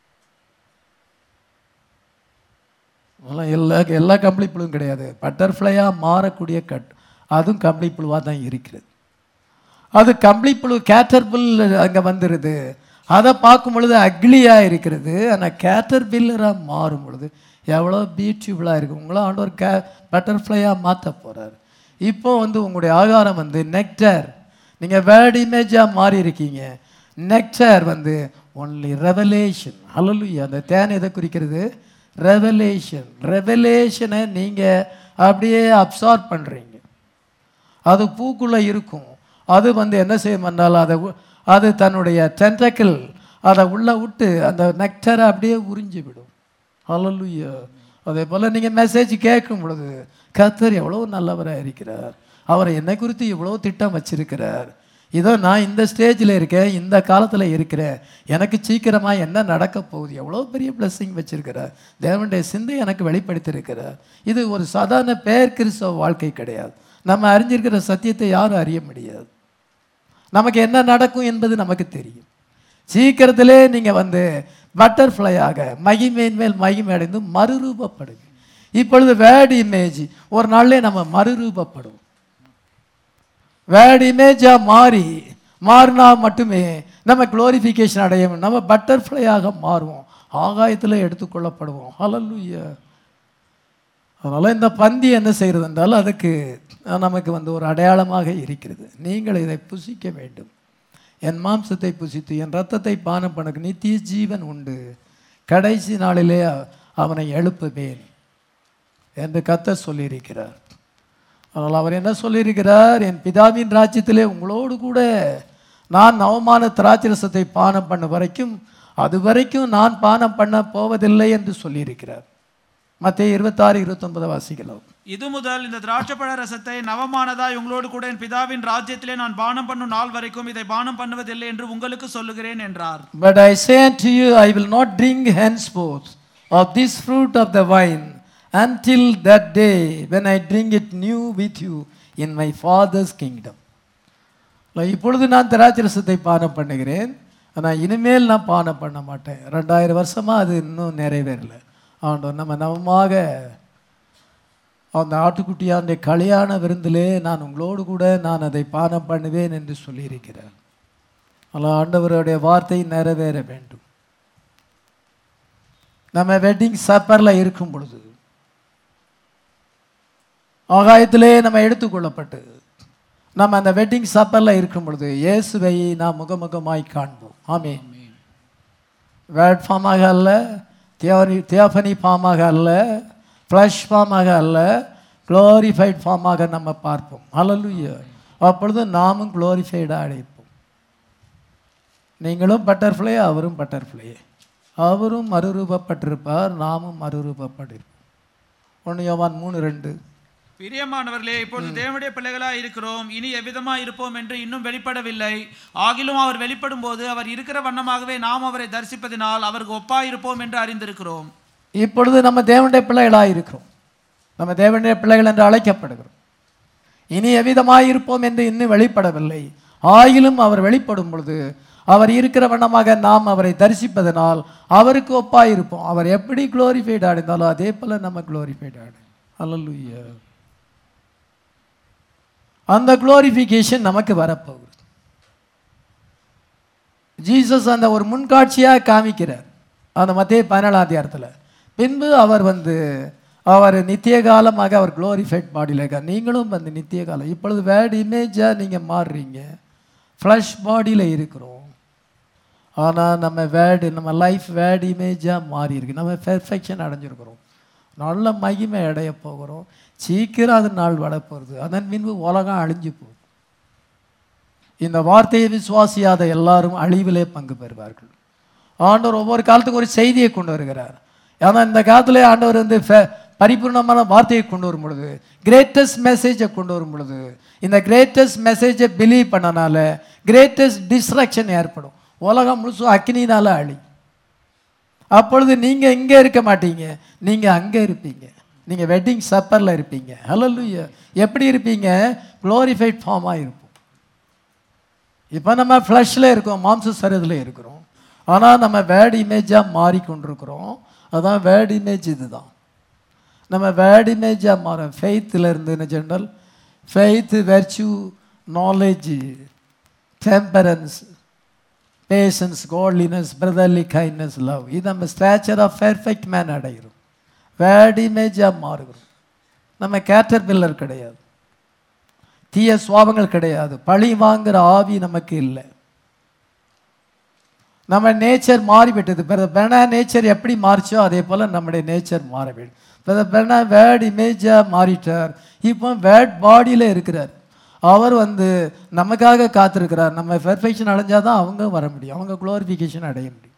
Speaker 1: அதெல்லாம் எல்லா எல்லா கம்பளி புழுவும் கிடையாது பட்டர்ஃப்ளையாக மாறக்கூடிய கட் அதுவும் கம்பளி புழுவாக தான் இருக்கிறது அது கம்பளி புழு கேட்டர் பில் அங்கே வந்துடுது அதை பார்க்கும் பொழுது அக்லியாக இருக்கிறது ஆனால் கேட்டர் பில்லராக மாறும் பொழுது எவ்வளோ பியூட்டிஃபுல்லாக இருக்குது உங்களும் ஆண்டவர் கே பட்டர்ஃப்ளையாக மாற்ற போகிறார் இப்போ வந்து உங்களுடைய ஆகாரம் வந்து நெக்டர் நீங்கள் வேர்ட் இமேஜாக மாறி இருக்கீங்க நெக்டர் வந்து ஒன்லி ரெவலேஷன் ஹalleluya அந்த தேன் எதை குறிக்கிறது ரெவலேஷன் ரெவலேஷனை நீங்கள் அப்படியே அப்சார்ப் பண்ணுறீங்க அது பூக்குள்ளே இருக்கும் அது வந்து என்ன செய்யும் என்றால் அதை உ- அது தன்னுடைய டென்டக்கிள் அதை உள்ளே விட்டு அந்த நெக்டரை அப்படியே உறிஞ்சி விடும் ஹalleluya அதே போல் நீங்கள் மெசேஜ் கேட்கும் பொழுது கர்த்தர் எவ்வளோ நல்லவராக இருக்கிறார் அவர் என்னை குறித்து இவ்வளோ திட்டம் வச்சிருக்கிறார் இதோ நான் இந்த ஸ்டேஜில் இருக்கேன் இந்த காலத்தில் இருக்கிறேன் எனக்கு சீக்கிரமாக என்ன நடக்க போகுது எவ்வளோ பெரிய blessing வச்சிருக்கிறார் தேவனுடைய சிந்தை எனக்கு வெளிப்படுத்தியிருக்கிறார் இது ஒரு சாதாரண பேர் கிறிஸ்தவ வாழ்க்கை கிடையாது நம்ம அறிஞ்சிருக்கிற சத்தியத்தை யாரும் அறிய முடியாது நமக்கு என்ன நடக்கும் என்பது நமக்கு தெரியும் சீக்கிரத்திலே நீங்கள் வந்து பட்டர்ஃப்ளையாக மகிமையின் மேல் மகிமை அடைந்து மறுரூபப்படுங்க இப்பொழுது வேர்ட் இமேஜ் ஒரு நாள்லே நம்ம மறுரூபப்படுவோம் வேர்ட் இமேஜாக மாறி மாறினா மட்டுமே நம்ம குளோரிஃபிகேஷன் அடையும் நம்ம பட்டர்ஃப்ளையாக மாறுவோம் ஆகாயத்தில் எடுத்துக்கொள்ளப்படுவோம் ஹalleluya அதனால் இந்த பந்தி என்ன செய்கிறது என்றால் அதுக்கு நமக்கு வந்து ஒரு அடையாளமாக இருக்கிறது நீங்கள் இதை புசிக்க வேண்டும் என் மாம்சத்தை புசித்து என் ரத்தத்தை பானம் பண்ணக்கு நித்திய ஜீவன் உண்டு கடைசி நாளிலே அவனை எழுப்புவேன் என்று கர்த்தர் சொல்லியிருக்கிறார் அதனால் அவர் என்ன சொல்லியிருக்கிறார் என் பிதாவின் ராஜ்யத்திலே உங்களோடு கூட நான் நவமான திராட்சரசத்தை பானம் பண்ண வரைக்கும் அது வரைக்கும் நான் பானம் பண்ண போவதில்லை என்று சொல்லியிருக்கிறார் மத்திய இருபத்தாறு இருபத்தொன்பது வாசிக்கலாம்
Speaker 2: இது முதல் இந்த திராட்சைப்பழ ரசத்தை நவமானதாய் உங்களோடு கூட என் பிதாவின் ராஜ்யத்திலே நான் பானம் பண்ணும் நாள் வரைக்கும் இதை பானம் பண்ணுவதில்லை என்று உங்களுக்கு சொல்லுகிறேன் என்றார்
Speaker 1: But I say unto you, I will not drink henceforth of this fruit of the vine until that day when I drink it new with you in my Father's kingdom. நான் இப்பொழுது நான் திராட்சரசத்தை பானம் பண்ணுகிறேன் ஆனால் இனிமேல் நான் பானம் பண்ண மாட்டேன் ரெண்டாயிரம் வருஷமாக அது இன்னும் நிறைவேறல ஆண்டவர் நம்ம நவமாக அந்த ஆட்டுக்குட்டியானுடைய கல்யாண விருந்திலே நான் உங்களோடு கூட நான் அதை பானம் பண்ணுவேன் என்று சொல்லியிருக்கிறார் ஆனால் ஆண்டவருடைய வார்த்தை நிறைவேற வேண்டும் நம்ம வெட்டிங் சப்பரில் இருக்கும் பொழுது ஆகாயத்திலே நம்ம எடுத்துக்கொள்ளப்பட்டு நம்ம அந்த வெட்டிங் சப்பரில் இருக்கும் பொழுது இயேசுவை நாம் முகமுகமாய் காண்போம் ஆமென் வேர்ட் ஃபார்மாக அல்ல தியோரி தியோஃபனி ஃபார்மாக அல்ல ஃப்ளஷ் ஃபார்மாக அல்ல குளோரிஃபைட் ஃபார்மாக நம்ம பார்ப்போம் ஹalleluya அப்பொழுது நாமும் குளோரிஃபைடாக அடைப்போம் நீங்களும் பட்டர்ஃப்ளை அவரும் பட்டர்ஃப்ளை அவரும் மறுரூபப்பட்டிருப்பார் நாமும் மறுரூபப்பட்டிருப்போம் ஒன்று யோவான் மூணு ரெண்டு
Speaker 2: பிரியமானவர்களே இப்பொழுது தேவனுடைய பிள்ளைகளாய் இருக்கிறோம் இனி எவ்விதமா இருப்போம் என்று இன்னும் வெளிப்படவில்லை ஆகிலும் அவர் வெளிப்படும் போது அவர் இருக்கிற வண்ணமாகவே நாம் அவரை தரிசிப்பதினால் அவருக்கு ஒப்பாயிருப்போம் என்று அறிந்திருக்கிறோம்
Speaker 1: இப்பொழுது நம்ம தேவனுடைய பிள்ளைகளாக இருக்கிறோம் நம்ம தேவனுடைய பிள்ளைகள் என்று அழைக்கப்படுகிறோம் இனி எவ்விதமாய் இருப்போம் என்று இன்னும் வெளிப்படவில்லை ஆயிலும் அவர் வெளிப்படும் பொழுது அவர் இருக்கிற வண்ணமாக நாம் அவரை தரிசிப்பதனால் அவருக்கு ஒப்பாய் இருப்போம் அவர் எப்படி குளோரிஃபைடு ஆடினாலும் அதே போல நம்ம குளோரிஃபைடு ஆடு அல்லலுயா அந்த குளோரிஃபிகேஷன் நமக்கு வரப்போகுது ஜீசஸ் அந்த ஒரு முன்காட்சியாக காமிக்கிறார் அந்த மத்திய பதினேழாம் அதிகாரத்தில் பின்பு அவர் வந்து அவர் நித்திய காலமாக அவர் குளோரிஃபைட் பாடியில் இருக்கார் நீங்களும் வந்து நித்திய காலம் இப்பொழுது வேர்ட் இமேஜாக நீங்கள் மாறுறீங்க ஃப்ளஷ் பாடியில் இருக்கிறோம் ஆனால் நம்ம வேர்டு நம்ம லைஃப் வேர்டு இமேஜாக மாறி இருக்கு நம்ம பெர்ஃபெக்ஷன் அடைஞ்சிருக்கிறோம் நல்ல மகிமை அடைய போகிறோம் சீக்கிரம் அது நாள் வரப்போகிறது அதன் பின்பு உலகம் அழிஞ்சு போகுது இந்த வார்த்தையை விசுவாசியாத எல்லாரும் அழிவிலே பங்கு பெறுவார்கள் ஆண்டவர் ஒவ்வொரு காலத்துக்கும் ஒரு செய்தியை கொண்டு வருகிறார் ஏன்னா இந்த காலத்திலே ஆண்டவர் வந்து ஃப- பரிபூர்ணமான வார்த்தையை கொண்டு வரும் பொழுது கிரேட்டஸ்ட் மெசேஜை கொண்டு வரும் பொழுது இந்த கிரேட்டஸ்ட் மெசேஜை பிலீவ் பண்ணனால கிரேட்டஸ்ட் டிஸ்ட்ராக்ஷன் ஏற்படும் உலகம் முழுசும் அக்னினால அழி அப்பொழுது நீங்கள் இங்கே இருக்க மாட்டீங்க நீங்கள் அங்கே இருப்பீங்க நீங்கள் வெட்டிங் சப்பரில் இருப்பீங்க ஹalleluya எப்படி இருப்பீங்க க்ளோரிஃபைட் ஃபார்மாக இருப்போம் இப்போ நம்ம ஃப்ளஷில் இருக்கோம் மாம்ச சரீரத்தில் இருக்கிறோம் ஆனால் நம்ம வேர்ட் இமேஜாக மாறிக்கொண்டிருக்கிறோம் அதான் வேர்ட் இமேஜ் இதுதான் நம்ம வேர்ட் இமேஜாக மாறும் ஃபெய்த்தில் இருந்து என்ன general faith virtue knowledge temperance patience godliness brotherly kindness love இது நம்ம ஸ்டாச்சர் ஆஃப் பெர்ஃபெக்ட் மேன் அடைகிறோம் வேர்ட் இமேஜாக மாறுகிறோம் நம்ம கேட்டர் பில்லர் கிடையாது தீய சுவாபங்கள் கிடையாது பழி வாங்குற ஆவி நமக்கு இல்லை நம்ம நேச்சர் மாறிவிட்டது பிரதர் பெர்னா நேச்சர் எப்படி மாறிச்சோ அதே போல் நம்முடைய நேச்சர் மாற வேண்டும் பிரதர் பெர்னா வேர்ட் இமேஜாக மாறிட்டார் இப்போ வேர்ட் பாடியில் இருக்கிறார் அவர் வந்து நமக்காக காத்திருக்கிறார் நம்ம பெர்ஃபெக்ஷன் அடைஞ்சாதான் தான் அவங்க வர முடியும் அவங்க குளோரிஃபிகேஷன் அடைய முடியும்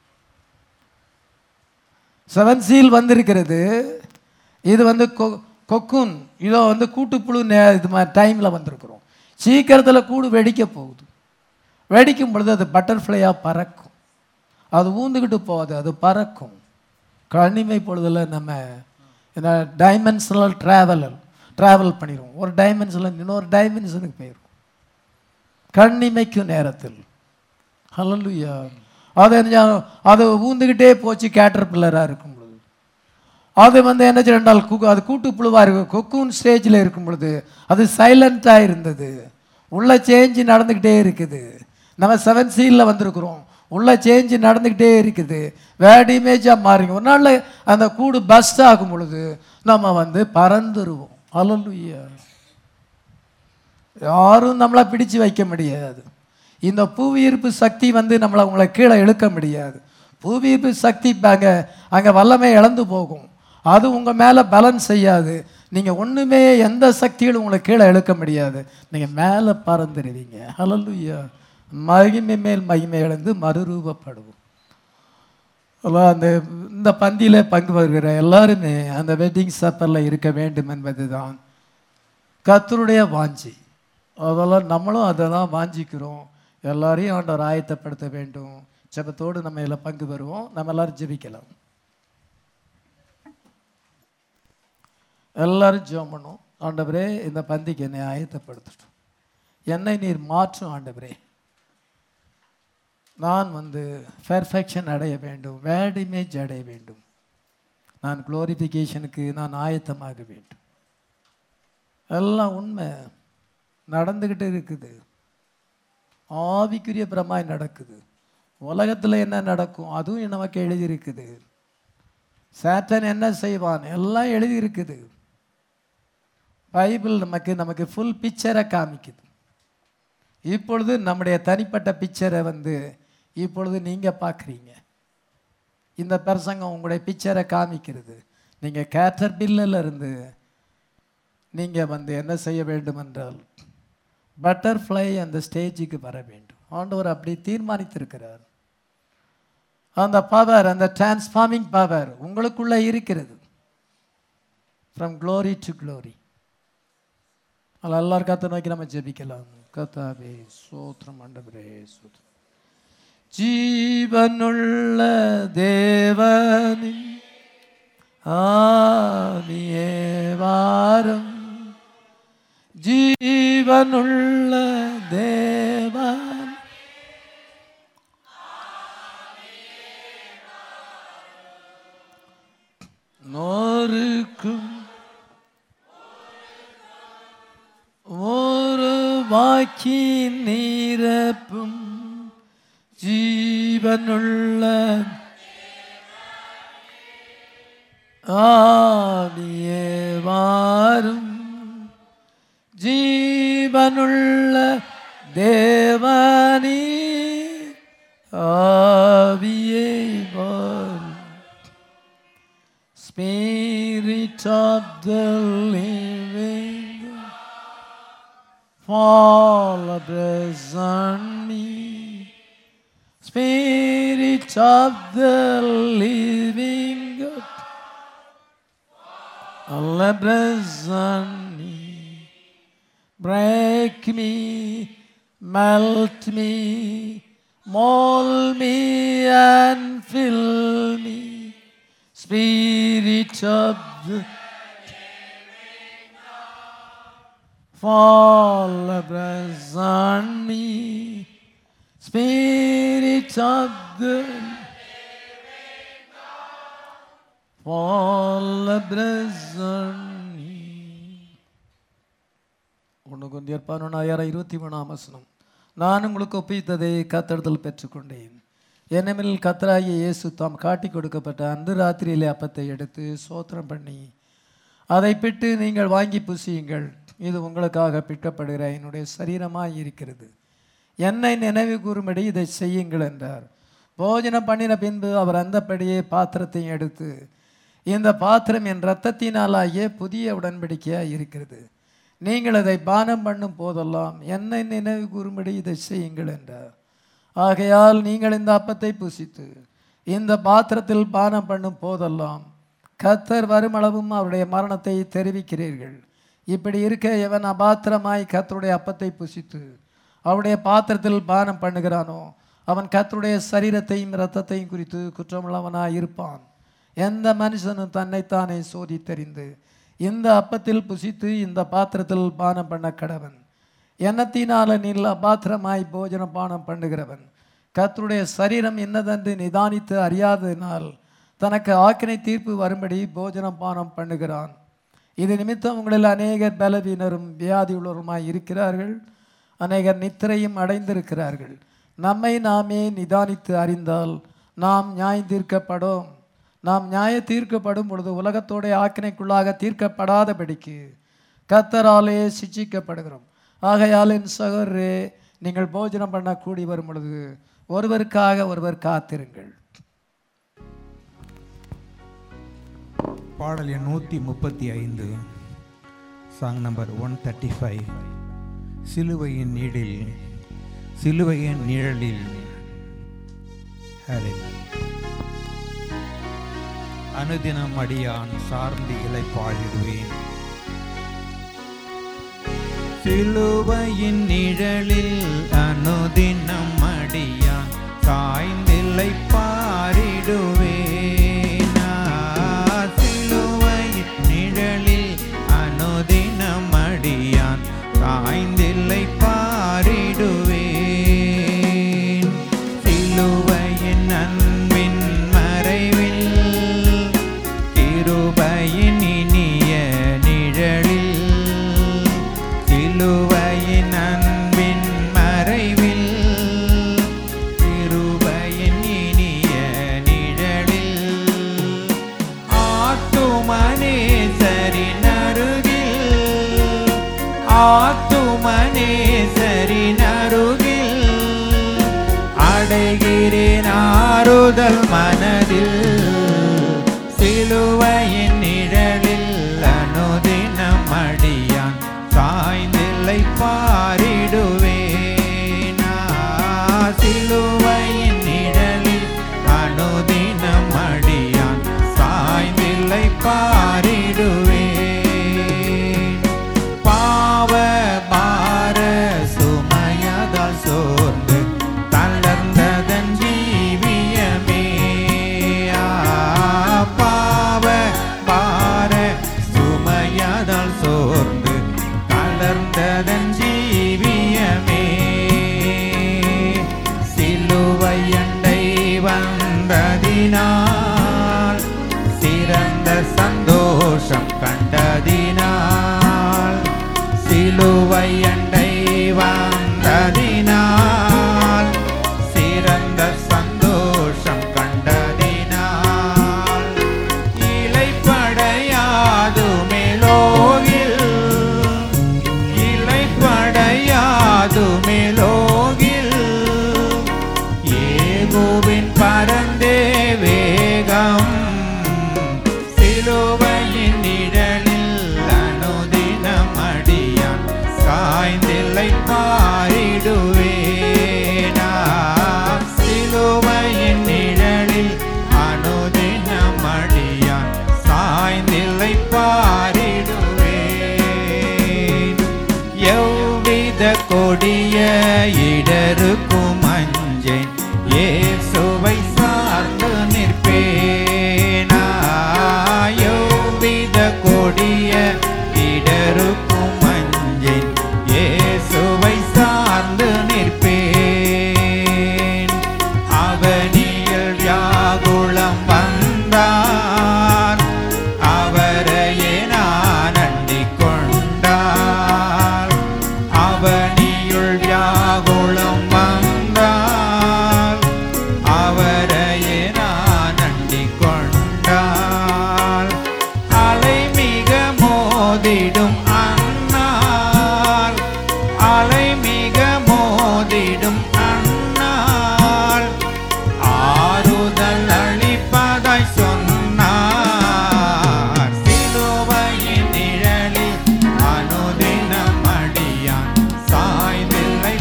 Speaker 1: செவன் சீல் வந்திருக்கிறது இது வந்து கொ- கொக்குன் இதோ வந்து கூட்டுப்புழு நே இது மாதிரி டைமில் வந்திருக்கிறோம் சீக்கிரத்தில் கூடு வெடிக்க போகுது வெடிக்கும் பொழுது அது பட்டர்ஃப்ளையாக பறக்கும் அது ஊந்துக்கிட்டு போகாது அது பறக்கும் கனிமை பொழுதுல நம்ம என்ன டைமென்ஷனல் ட்ராவல் ட்ராவல் பண்ணிடுவோம் ஒரு டைமென்ஷனில் இன்னொரு டைமென்ஷனுக்கு போயிடும் கண்ணிமைக்கும் நேரத்தில் ஹalleluya அது என்ன அது ஊந்துக்கிட்டே போச்சு கேட்டர் பில்லராக இருக்கும் பொழுது அது வந்து என்ன செய்யறால் குக்கு அது கூட்டு புழுவாக இருக்கும் கொக்கூன் ஸ்டேஜில் இருக்கும் பொழுது அது சைலண்ட்டாக இருந்தது உள்ள சேஞ்சு நடந்துக்கிட்டே இருக்குது நம்ம செவன் சீலில் வந்திருக்கிறோம் உள்ள சேஞ்சு நடந்துக்கிட்டே இருக்குது வேர்ட் இமேஜாக மாறிங்க ஒரு நாளில் அந்த கூடு பஸ்ட் ஆகும் பொழுது நம்ம வந்து பறந்துருவோம் அலலுயா யாரும் நம்மளை பிடிச்சு வைக்க முடியாது இந்த புவியீர்ப்பு சக்தி வந்து நம்மளை உங்களை கீழே இழுக்க முடியாது புவியீர்ப்பு சக்தி அங்கே அங்கே வல்லமை இழந்து போகும் அது உங்கள் மேலே பேலன்ஸ் செய்யாது நீங்கள் ஒன்றுமே எந்த சக்திகளும் உங்களை கீழே இழுக்க முடியாது நீங்கள் மேலே பறந்துடுவீங்க ஹalleluya மகிமை மேல் மகிமை இழந்து மறுரூபப்படுவோம் அதான் அந்த இந்த பந்தியில் பங்கு வருகிற எல்லாருமே அந்த வெட்டிங் சப்பரில் இருக்க வேண்டும் என்பதுதான் கர்த்தருடைய வாஞ்சி அதெல்லாம் நம்மளும் அதை தான் வாஞ்சிக்கிறோம் எல்லாரையும் ஆண்டவர் ஆயத்தப்படுத்த வேண்டும் ஜெபத்தோடு நம்ம இதில் பங்கு பெறுவோம் நம்ம எல்லாரும் ஜெபிக்கலாம் எல்லாரும் ஜெபம் பண்ணும் ஆண்டவரே இந்த பந்திக்கு என்னை ஆயத்தப்படுத்தட்டும் என்னை நீர் மாற்றும் ஆண்டவரே நான் வந்து பெர்ஃபெக்ஷன் அடைய வேண்டும் வேர்ட் இமேஜ் அடைய வேண்டும் நான் குளோரிஃபிகேஷனுக்கு நான் ஆயத்தமாக வேண்டும் எல்லாம் உண்மை நடந்துக்கிட்டு இருக்குது ஆவிக்குரிய பிரமாய் நடக்குது உலகத்தில் என்ன நடக்கும் அதுவும் நமக்கு எழுதியிருக்குது சேட்டன் என்ன செய்வான் எல்லாம் எழுதியிருக்குது பைபிள் நமக்கு நமக்கு ஃபுல் பிக்சரை காமிக்குது இப்பொழுது நம்முடைய தனிப்பட்ட பிக்சரை வந்து இப்பொழுது நீங்கள் பார்க்குறீங்க இந்த பிரசங்கம் உங்களுடைய பிக்சரை காமிக்கிறது நீங்கள் கேட்டர் பில்லில் இருந்து நீங்கள் வந்து என்ன செய்ய வேண்டும் என்றால் பட்டர்ஃப்ளை அந்த ஸ்டேஜுக்கு வர வேண்டும் ஆண்டவர் அப்படி தீர்மானித்திருக்கிறார் அந்த பவர் அந்த டிரான்ஸ்ஃபார்மிங் பவர் உங்களுக்குள்ளே இருக்கிறது ஃப்ரம் glory டு glory அதில் எல்லாரும் கத்தை நோக்கி நம்ம ஜெபிக்கலாம் கத்தாவே சோத்திரம் ஆண்டவரே சோத்திரம் ஜீவனுள்ள தேவனின் ஆவியே வாரும் ஜீவனுள்ள தேவன் நோருக்கும் ஒரு வாக்கி நீரப்பும் ஜீவனுள்ள ஆவியே வாரும் ஜீவனுள்ள தேவனே ஆவியே வாரும் Spirit of the living God, fall abreast on me. Spirit of the living God, fall abreast on me. Break me, melt me, mold me and fill me. Spirit of the fall abreast on me. Spirit of the fall abreast on me. ஒன்று கொண்டியர் பதினொன்றாயிரம் இருபத்தி மூணாம் வசனம் நான் உங்களுக்கு ஒப்பித்ததை கத்தெடுத்தல் பெற்றுக்கொண்டேன் என்னமில் கத்தராகிய இயேசு தாம் காட்டி கொடுக்கப்பட்ட அந்த ராத்திரியிலே அப்பத்தை எடுத்து சோத்திரம் பண்ணி அதை பிட்டு நீங்கள் வாங்கி புசியுங்கள் இது உங்களுக்காக பிற்கப்படுகிற என்னுடைய சரீரமாய் இருக்கிறது என்னை நினைவு கூறும்படி இதை செய்யுங்கள் என்றார் போஜனம் பண்ணின பின்பு அவர் அந்தப்படியே பாத்திரத்தை எடுத்து இந்த பாத்திரம் என் இரத்தத்தினாலாகிய புதிய உடன்படிக்கையாக இருக்கிறது நீங்கள் அதை பானம் பண்ணும் போதெல்லாம் என்னை நினைவு கூறும்படி இதை செய்யுங்கள் என்றார் ஆகையால் நீங்கள் இந்த அப்பத்தை புசித்து இந்த பாத்திரத்தில் பானம் பண்ணும் போதெல்லாம் கத்தர் வருமளவும் அவருடைய மரணத்தை தெரிவிக்கிறீர்கள் இப்படி இருக்க எவன் அபாத்திரமாய் கத்தருடைய அப்பத்தை புசித்து அவருடைய பாத்திரத்தில் பானம் பண்ணுகிறானோ அவன் கத்தருடைய சரீரத்தையும் இரத்தத்தையும் குறித்து குற்றமுள்ளவனாய் இருப்பான் எந்த மனுஷனும் தன்னைத்தானே சோதித்தறிந்து இந்த அப்பத்தில் புசித்து இந்த பாத்திரத்தில் பானம் பண்ண கடவன் எண்ணத்தினால நில் அபாத்திரமாய் போஜன பானம் பண்ணுகிறவன் கர்த்தருடைய சரீரம் என்னதென்று நிதானித்து அறியாததினால் தனக்கு ஆக்கினை தீர்ப்பு வரும்படி போஜனம் பானம் பண்ணுகிறான் இது நிமித்தம் உங்களில் அநேகர் பலவீனரும் வியாதியுள்ளவருமாய் இருக்கிறார்கள் அநேகர் நித்திரையும் அடைந்திருக்கிறார்கள் நம்மை நாமே நிதானித்து அறிந்தால் நாம் நியாயம் தீர்க்கப்படும் நாம் நியாய தீர்க்கப்படும் பொழுது உலகத்தோடைய ஆக்கினைக்குள்ளாக தீர்க்கப்படாதபடிக்கு கத்தராலே சிட்சிக்கப்படுகிறோம் ஆகையால் என் சகோதரே நீங்கள் போஜனம் பண்ண கூடி வரும் பொழுது ஒருவருக்காக ஒருவர் காத்திருங்கள்
Speaker 3: பாடல் எண் நூற்றி முப்பத்தி ஐந்து song number one thirty five சிலுவையின் நீடில் சிலுவையின் நிழலில் Hallelujah. அனுதினம் அடியான் சார்ந்து இலைப்பாழிடுவேன் சிலுவையின் நிழலில் அனுதினம் அடியான் சாய்ந்தில்லை பாரிடுவேன் ஆ, சிலுவையின் நிழலில் அனுதினம் அடியான் சாய்ந்தில்லை பாரிடுவேன் சிலுவையின் அன்பின் மறைவில் கிருபையின் இனிய நிழலில் சிலுவையின் அன்பின் மறைவில் கிருபையின் இனிய நிழலில் ஆத்துமனேசரின் அருகில் ஆத்துமனேசரின் அருகில் அடைகிறேன் ஆறுதல் மனதில் சிலுவையின் நிழலில் அனுதினம் அடியான் சாய்ந்தில்லை பாரிடுவேன் ஆ, சிலுவையின் நிழலில் அனுதினம் அடியான் சாய்ந்தில்லை பாரிடுவேன் பாவ பார சுமையதால் சோர்ந்து தளர்ந்ததன் ஜீவியமே ஆ, பாவ கொடிய இடருக்கும் அஞ்சேன் இயேசுவை சார்ந்து நிற்பேனாயோவித கொடிய இடருக்கும் அஞ்சேன் இயேசுவை சார்ந்து நிற்பேன் அவனியில் வியாகுளம் வந்தார் அவரையே நான் அண்டிக் கொண்டார் அவனியுள் வியாகுளம் வந்தார் அவரையே நான் அண்டிக் கொண்டார் அலை மிக மோதிடும் அண்ணால் அலை மிக மோதிடும் அண்ணால் ஆறுதல் அளிப்பதாய் சொன்னார் சிலுவையின் நிழலில் அனுதினம் அடியான் சாய்ந்தில்லை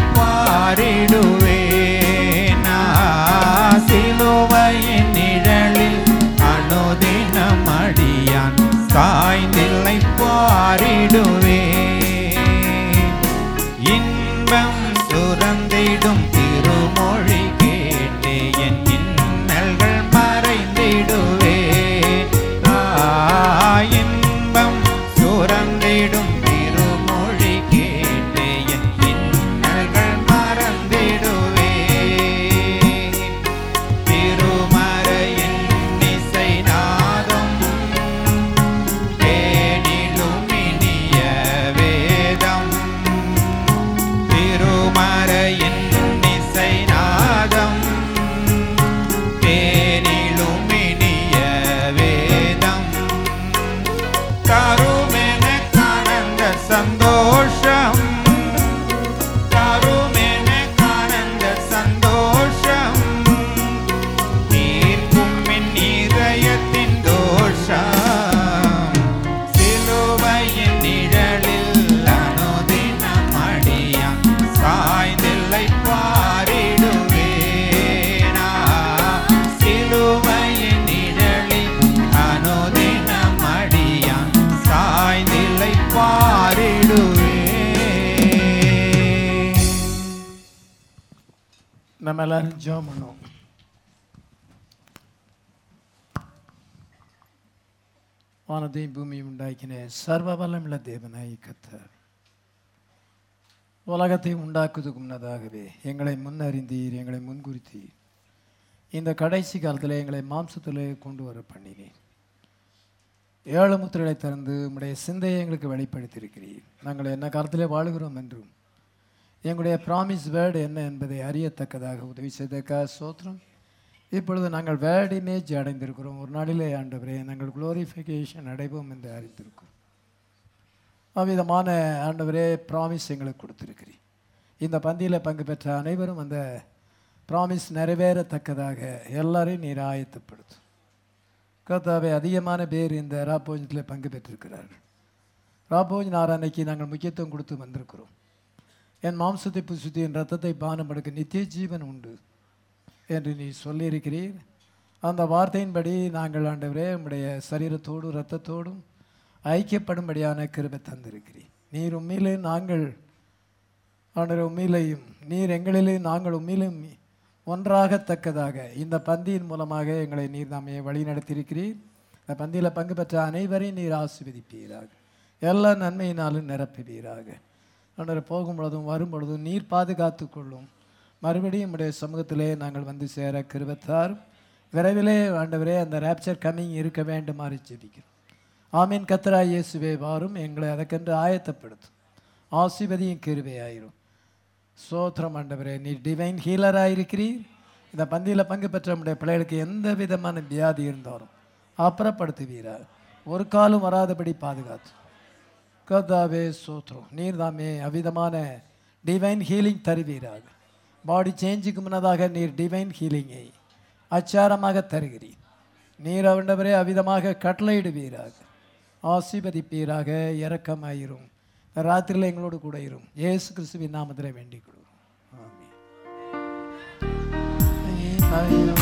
Speaker 3: பாரிடுவேன் சிலுவையின் நிழலில் அனுதினம் அடியான் சாய்ந்தில்லை பாரிடுவேன் இன்பம் சுரந்திடும் திருமொழி கேட்டே என் இன்னல்கள் மறைந்திடுவே ஆ, இன்பம் சுரந்திடும் திருமொழி கேட்டே என் இன்னல்கள் மறந்திடுவே திருமறையின் இசை நாதம் தேனிலும் இனிய வேதம் திருமறையின் இசை நாதம் தேனிலும் இனிய வேதம் தருமென காணந்த சந்தோஷம் தருமென காணந்த சந்தோஷம் தீர்க்கும் என் இதயத்தின் தோஷம் சிலுவையின் நிழலில் அனுதினம் அடியான் சாய்ந்தில்லை பாரிடுவேனா சிலுவையின் நிழலில் அனுதினம் அடியான் சாய்ந்தில்லை பாரிடுவேன்
Speaker 1: நம்ம எல்லாரும் ஜெபம் பண்ணுவோம் வானத்தையும் பூமியும் உண்டாக்கின சர்வ வல்லமுள்ள தேவனாய் கத்தர் உலகத்தை உண்டாக்குவதற்கு முன்னதாகவே எங்களை முன்னறிந்தீர் எங்களை முன்குறித்தீர் இந்த கடைசி காலத்தில் எங்களை மாம்சத்தில் கொண்டு வர பண்ணினீர் ஏழு முத்திரைகளை திறந்து உம்முடைய சிந்தையை எங்களுக்கு வெளிப்படுத்தியிருக்கிறீர் நாங்கள் என்ன காலத்திலே வாழுகிறோம் என்றும் எங்களுடைய ப்ராமிஸ் வேர்டு என்ன என்பதை அறியத்தக்கதாக உதவி செய்தக்காக சோத்திரம் இப்பொழுது நாங்கள் வேர்ட் இமேஜ் அடைந்திருக்கிறோம் ஒரு நாளிலே ஆண்டவரே நாங்கள் குளோரிஃபிகேஷன் அடைவோம் என்று அறிந்திருக்கிறோம் அவ்விதமான ஆண்டவரே ப்ராமிஸ் எங்களுக்கு கொடுத்திருக்கிறீர் இந்த பந்தியில் பங்கு பெற்ற அனைவரும் அந்த ப்ராமிஸ் நிறைவேறத்தக்கதாக எல்லாரையும் நீர் ஆயத்தப்படுத்தும் கர்த்தாவே அதிகமான பேர் இந்த ராப்போஜத்தில் பங்கு பெற்றிருக்கிறார்கள் ராப்போஜ் நாராயணைக்கு நாங்கள் முக்கியத்துவம் கொடுத்து வந்திருக்கிறோம் என் மாம்சத்தை புசுத்தி என் ரத்தத்தை பானம் எடுக்க நித்திய ஜீவன் உண்டு என்று நீ சொல்லியிருக்கிறீர் அந்த வார்த்தையின்படி நாங்கள் ஆண்டவரே உம்முடைய சரீரத்தோடும் இரத்தத்தோடும் ஐக்கியப்படும்படியான கிருபை தந்திருக்கிறீர் நீர் உண்மையிலே நாங்கள் ஆண்டவர் உண்மையிலையும் நீர் எங்களிலே நாங்கள் உண்மையிலும் ஒன்றாகத்தக்கதாக இந்த பந்தியின் மூலமாக எங்களை நீர் நாமே வழி நடத்தியிருக்கிறீர் இந்த பந்தியில் பங்கு பெற்ற அனைவரையும் நீர் ஆசீர்வதிப்பீராக எல்லா நன்மையினாலும் நிரப்புவீராக ஆண்டவர் போகும் பொழுதும் வரும் பொழுதும் நீர் பாதுகாத்து கொள்ளும் மறுபடியும் உடைய சமூகத்திலே நாங்கள் வந்து சேர கிருபத்தார் விரைவிலே ஆண்டவரே அந்த ரேப்சர் கம்மிங் இருக்க வேண்டுமாறு ஜெபிக்கிறோம் ஆமீன் கத்தரா இயேசுவே வாரும் எங்களை அதற்கென்று ஆயத்தப்படுத்தும் ஆசிபதியும் கிருபையாயிரும் சோத்திரம் ஆண்டவரே நீ டிவைன் ஹீலராக இருக்கிறீர் இந்த பந்தியில் பங்கு பெற்ற நம்முடைய பிள்ளைகளுக்கு எந்த விதமான வியாதி இருந்தாலும் அப்புறப்படுத்துவீரா ஒரு காலம் வராதபடி பாதுகாத்து கர்த்தாவே சோத்ரம் நீர் தாமே அவ்விதமான டிவைன் ஹீலிங் தருவீராக பாடி சேஞ்சுக்கு முன்னதாக நீர் டிவைன் ஹீலிங்கை அச்சாரமாக தருகிறீர் நீர் ஆண்டவரே அவ்விதமாக கட்டளையிடுவீராக ஆசீர்வதிப்பீராக இரக்கமாயிரும் ராத்திரியில் எங்களோடு கூட இரும் இயேசு கிறிஸ்துவின் நாமத்தில் வேண்டிக் கொள்கிறோம் ஆமென்.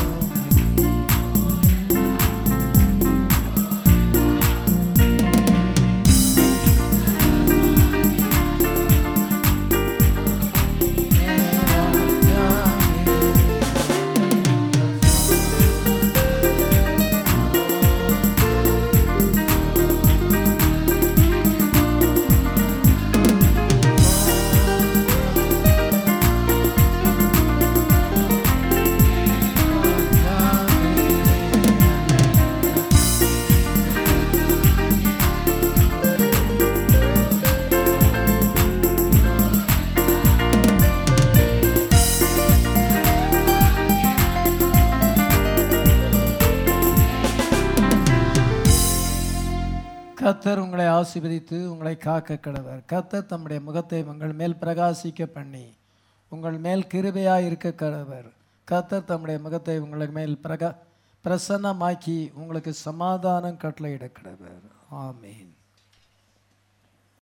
Speaker 1: கத்தர் உங்களை ஆசீர்வதித்து உங்களை காக்க கடவர் கத்தர் தம்முடைய முகத்தை உங்கள் மேல் பிரகாசிக்க பண்ணி உங்கள் மேல் கிருபையாக இருக்க கடவர் கத்தர் தம்முடைய முகத்தை உங்கள் மேல் பிரகா பிரசன்னமாக்கி உங்களுக்கு சமாதானம் கட்டளையிட கடவர் ஆமீன்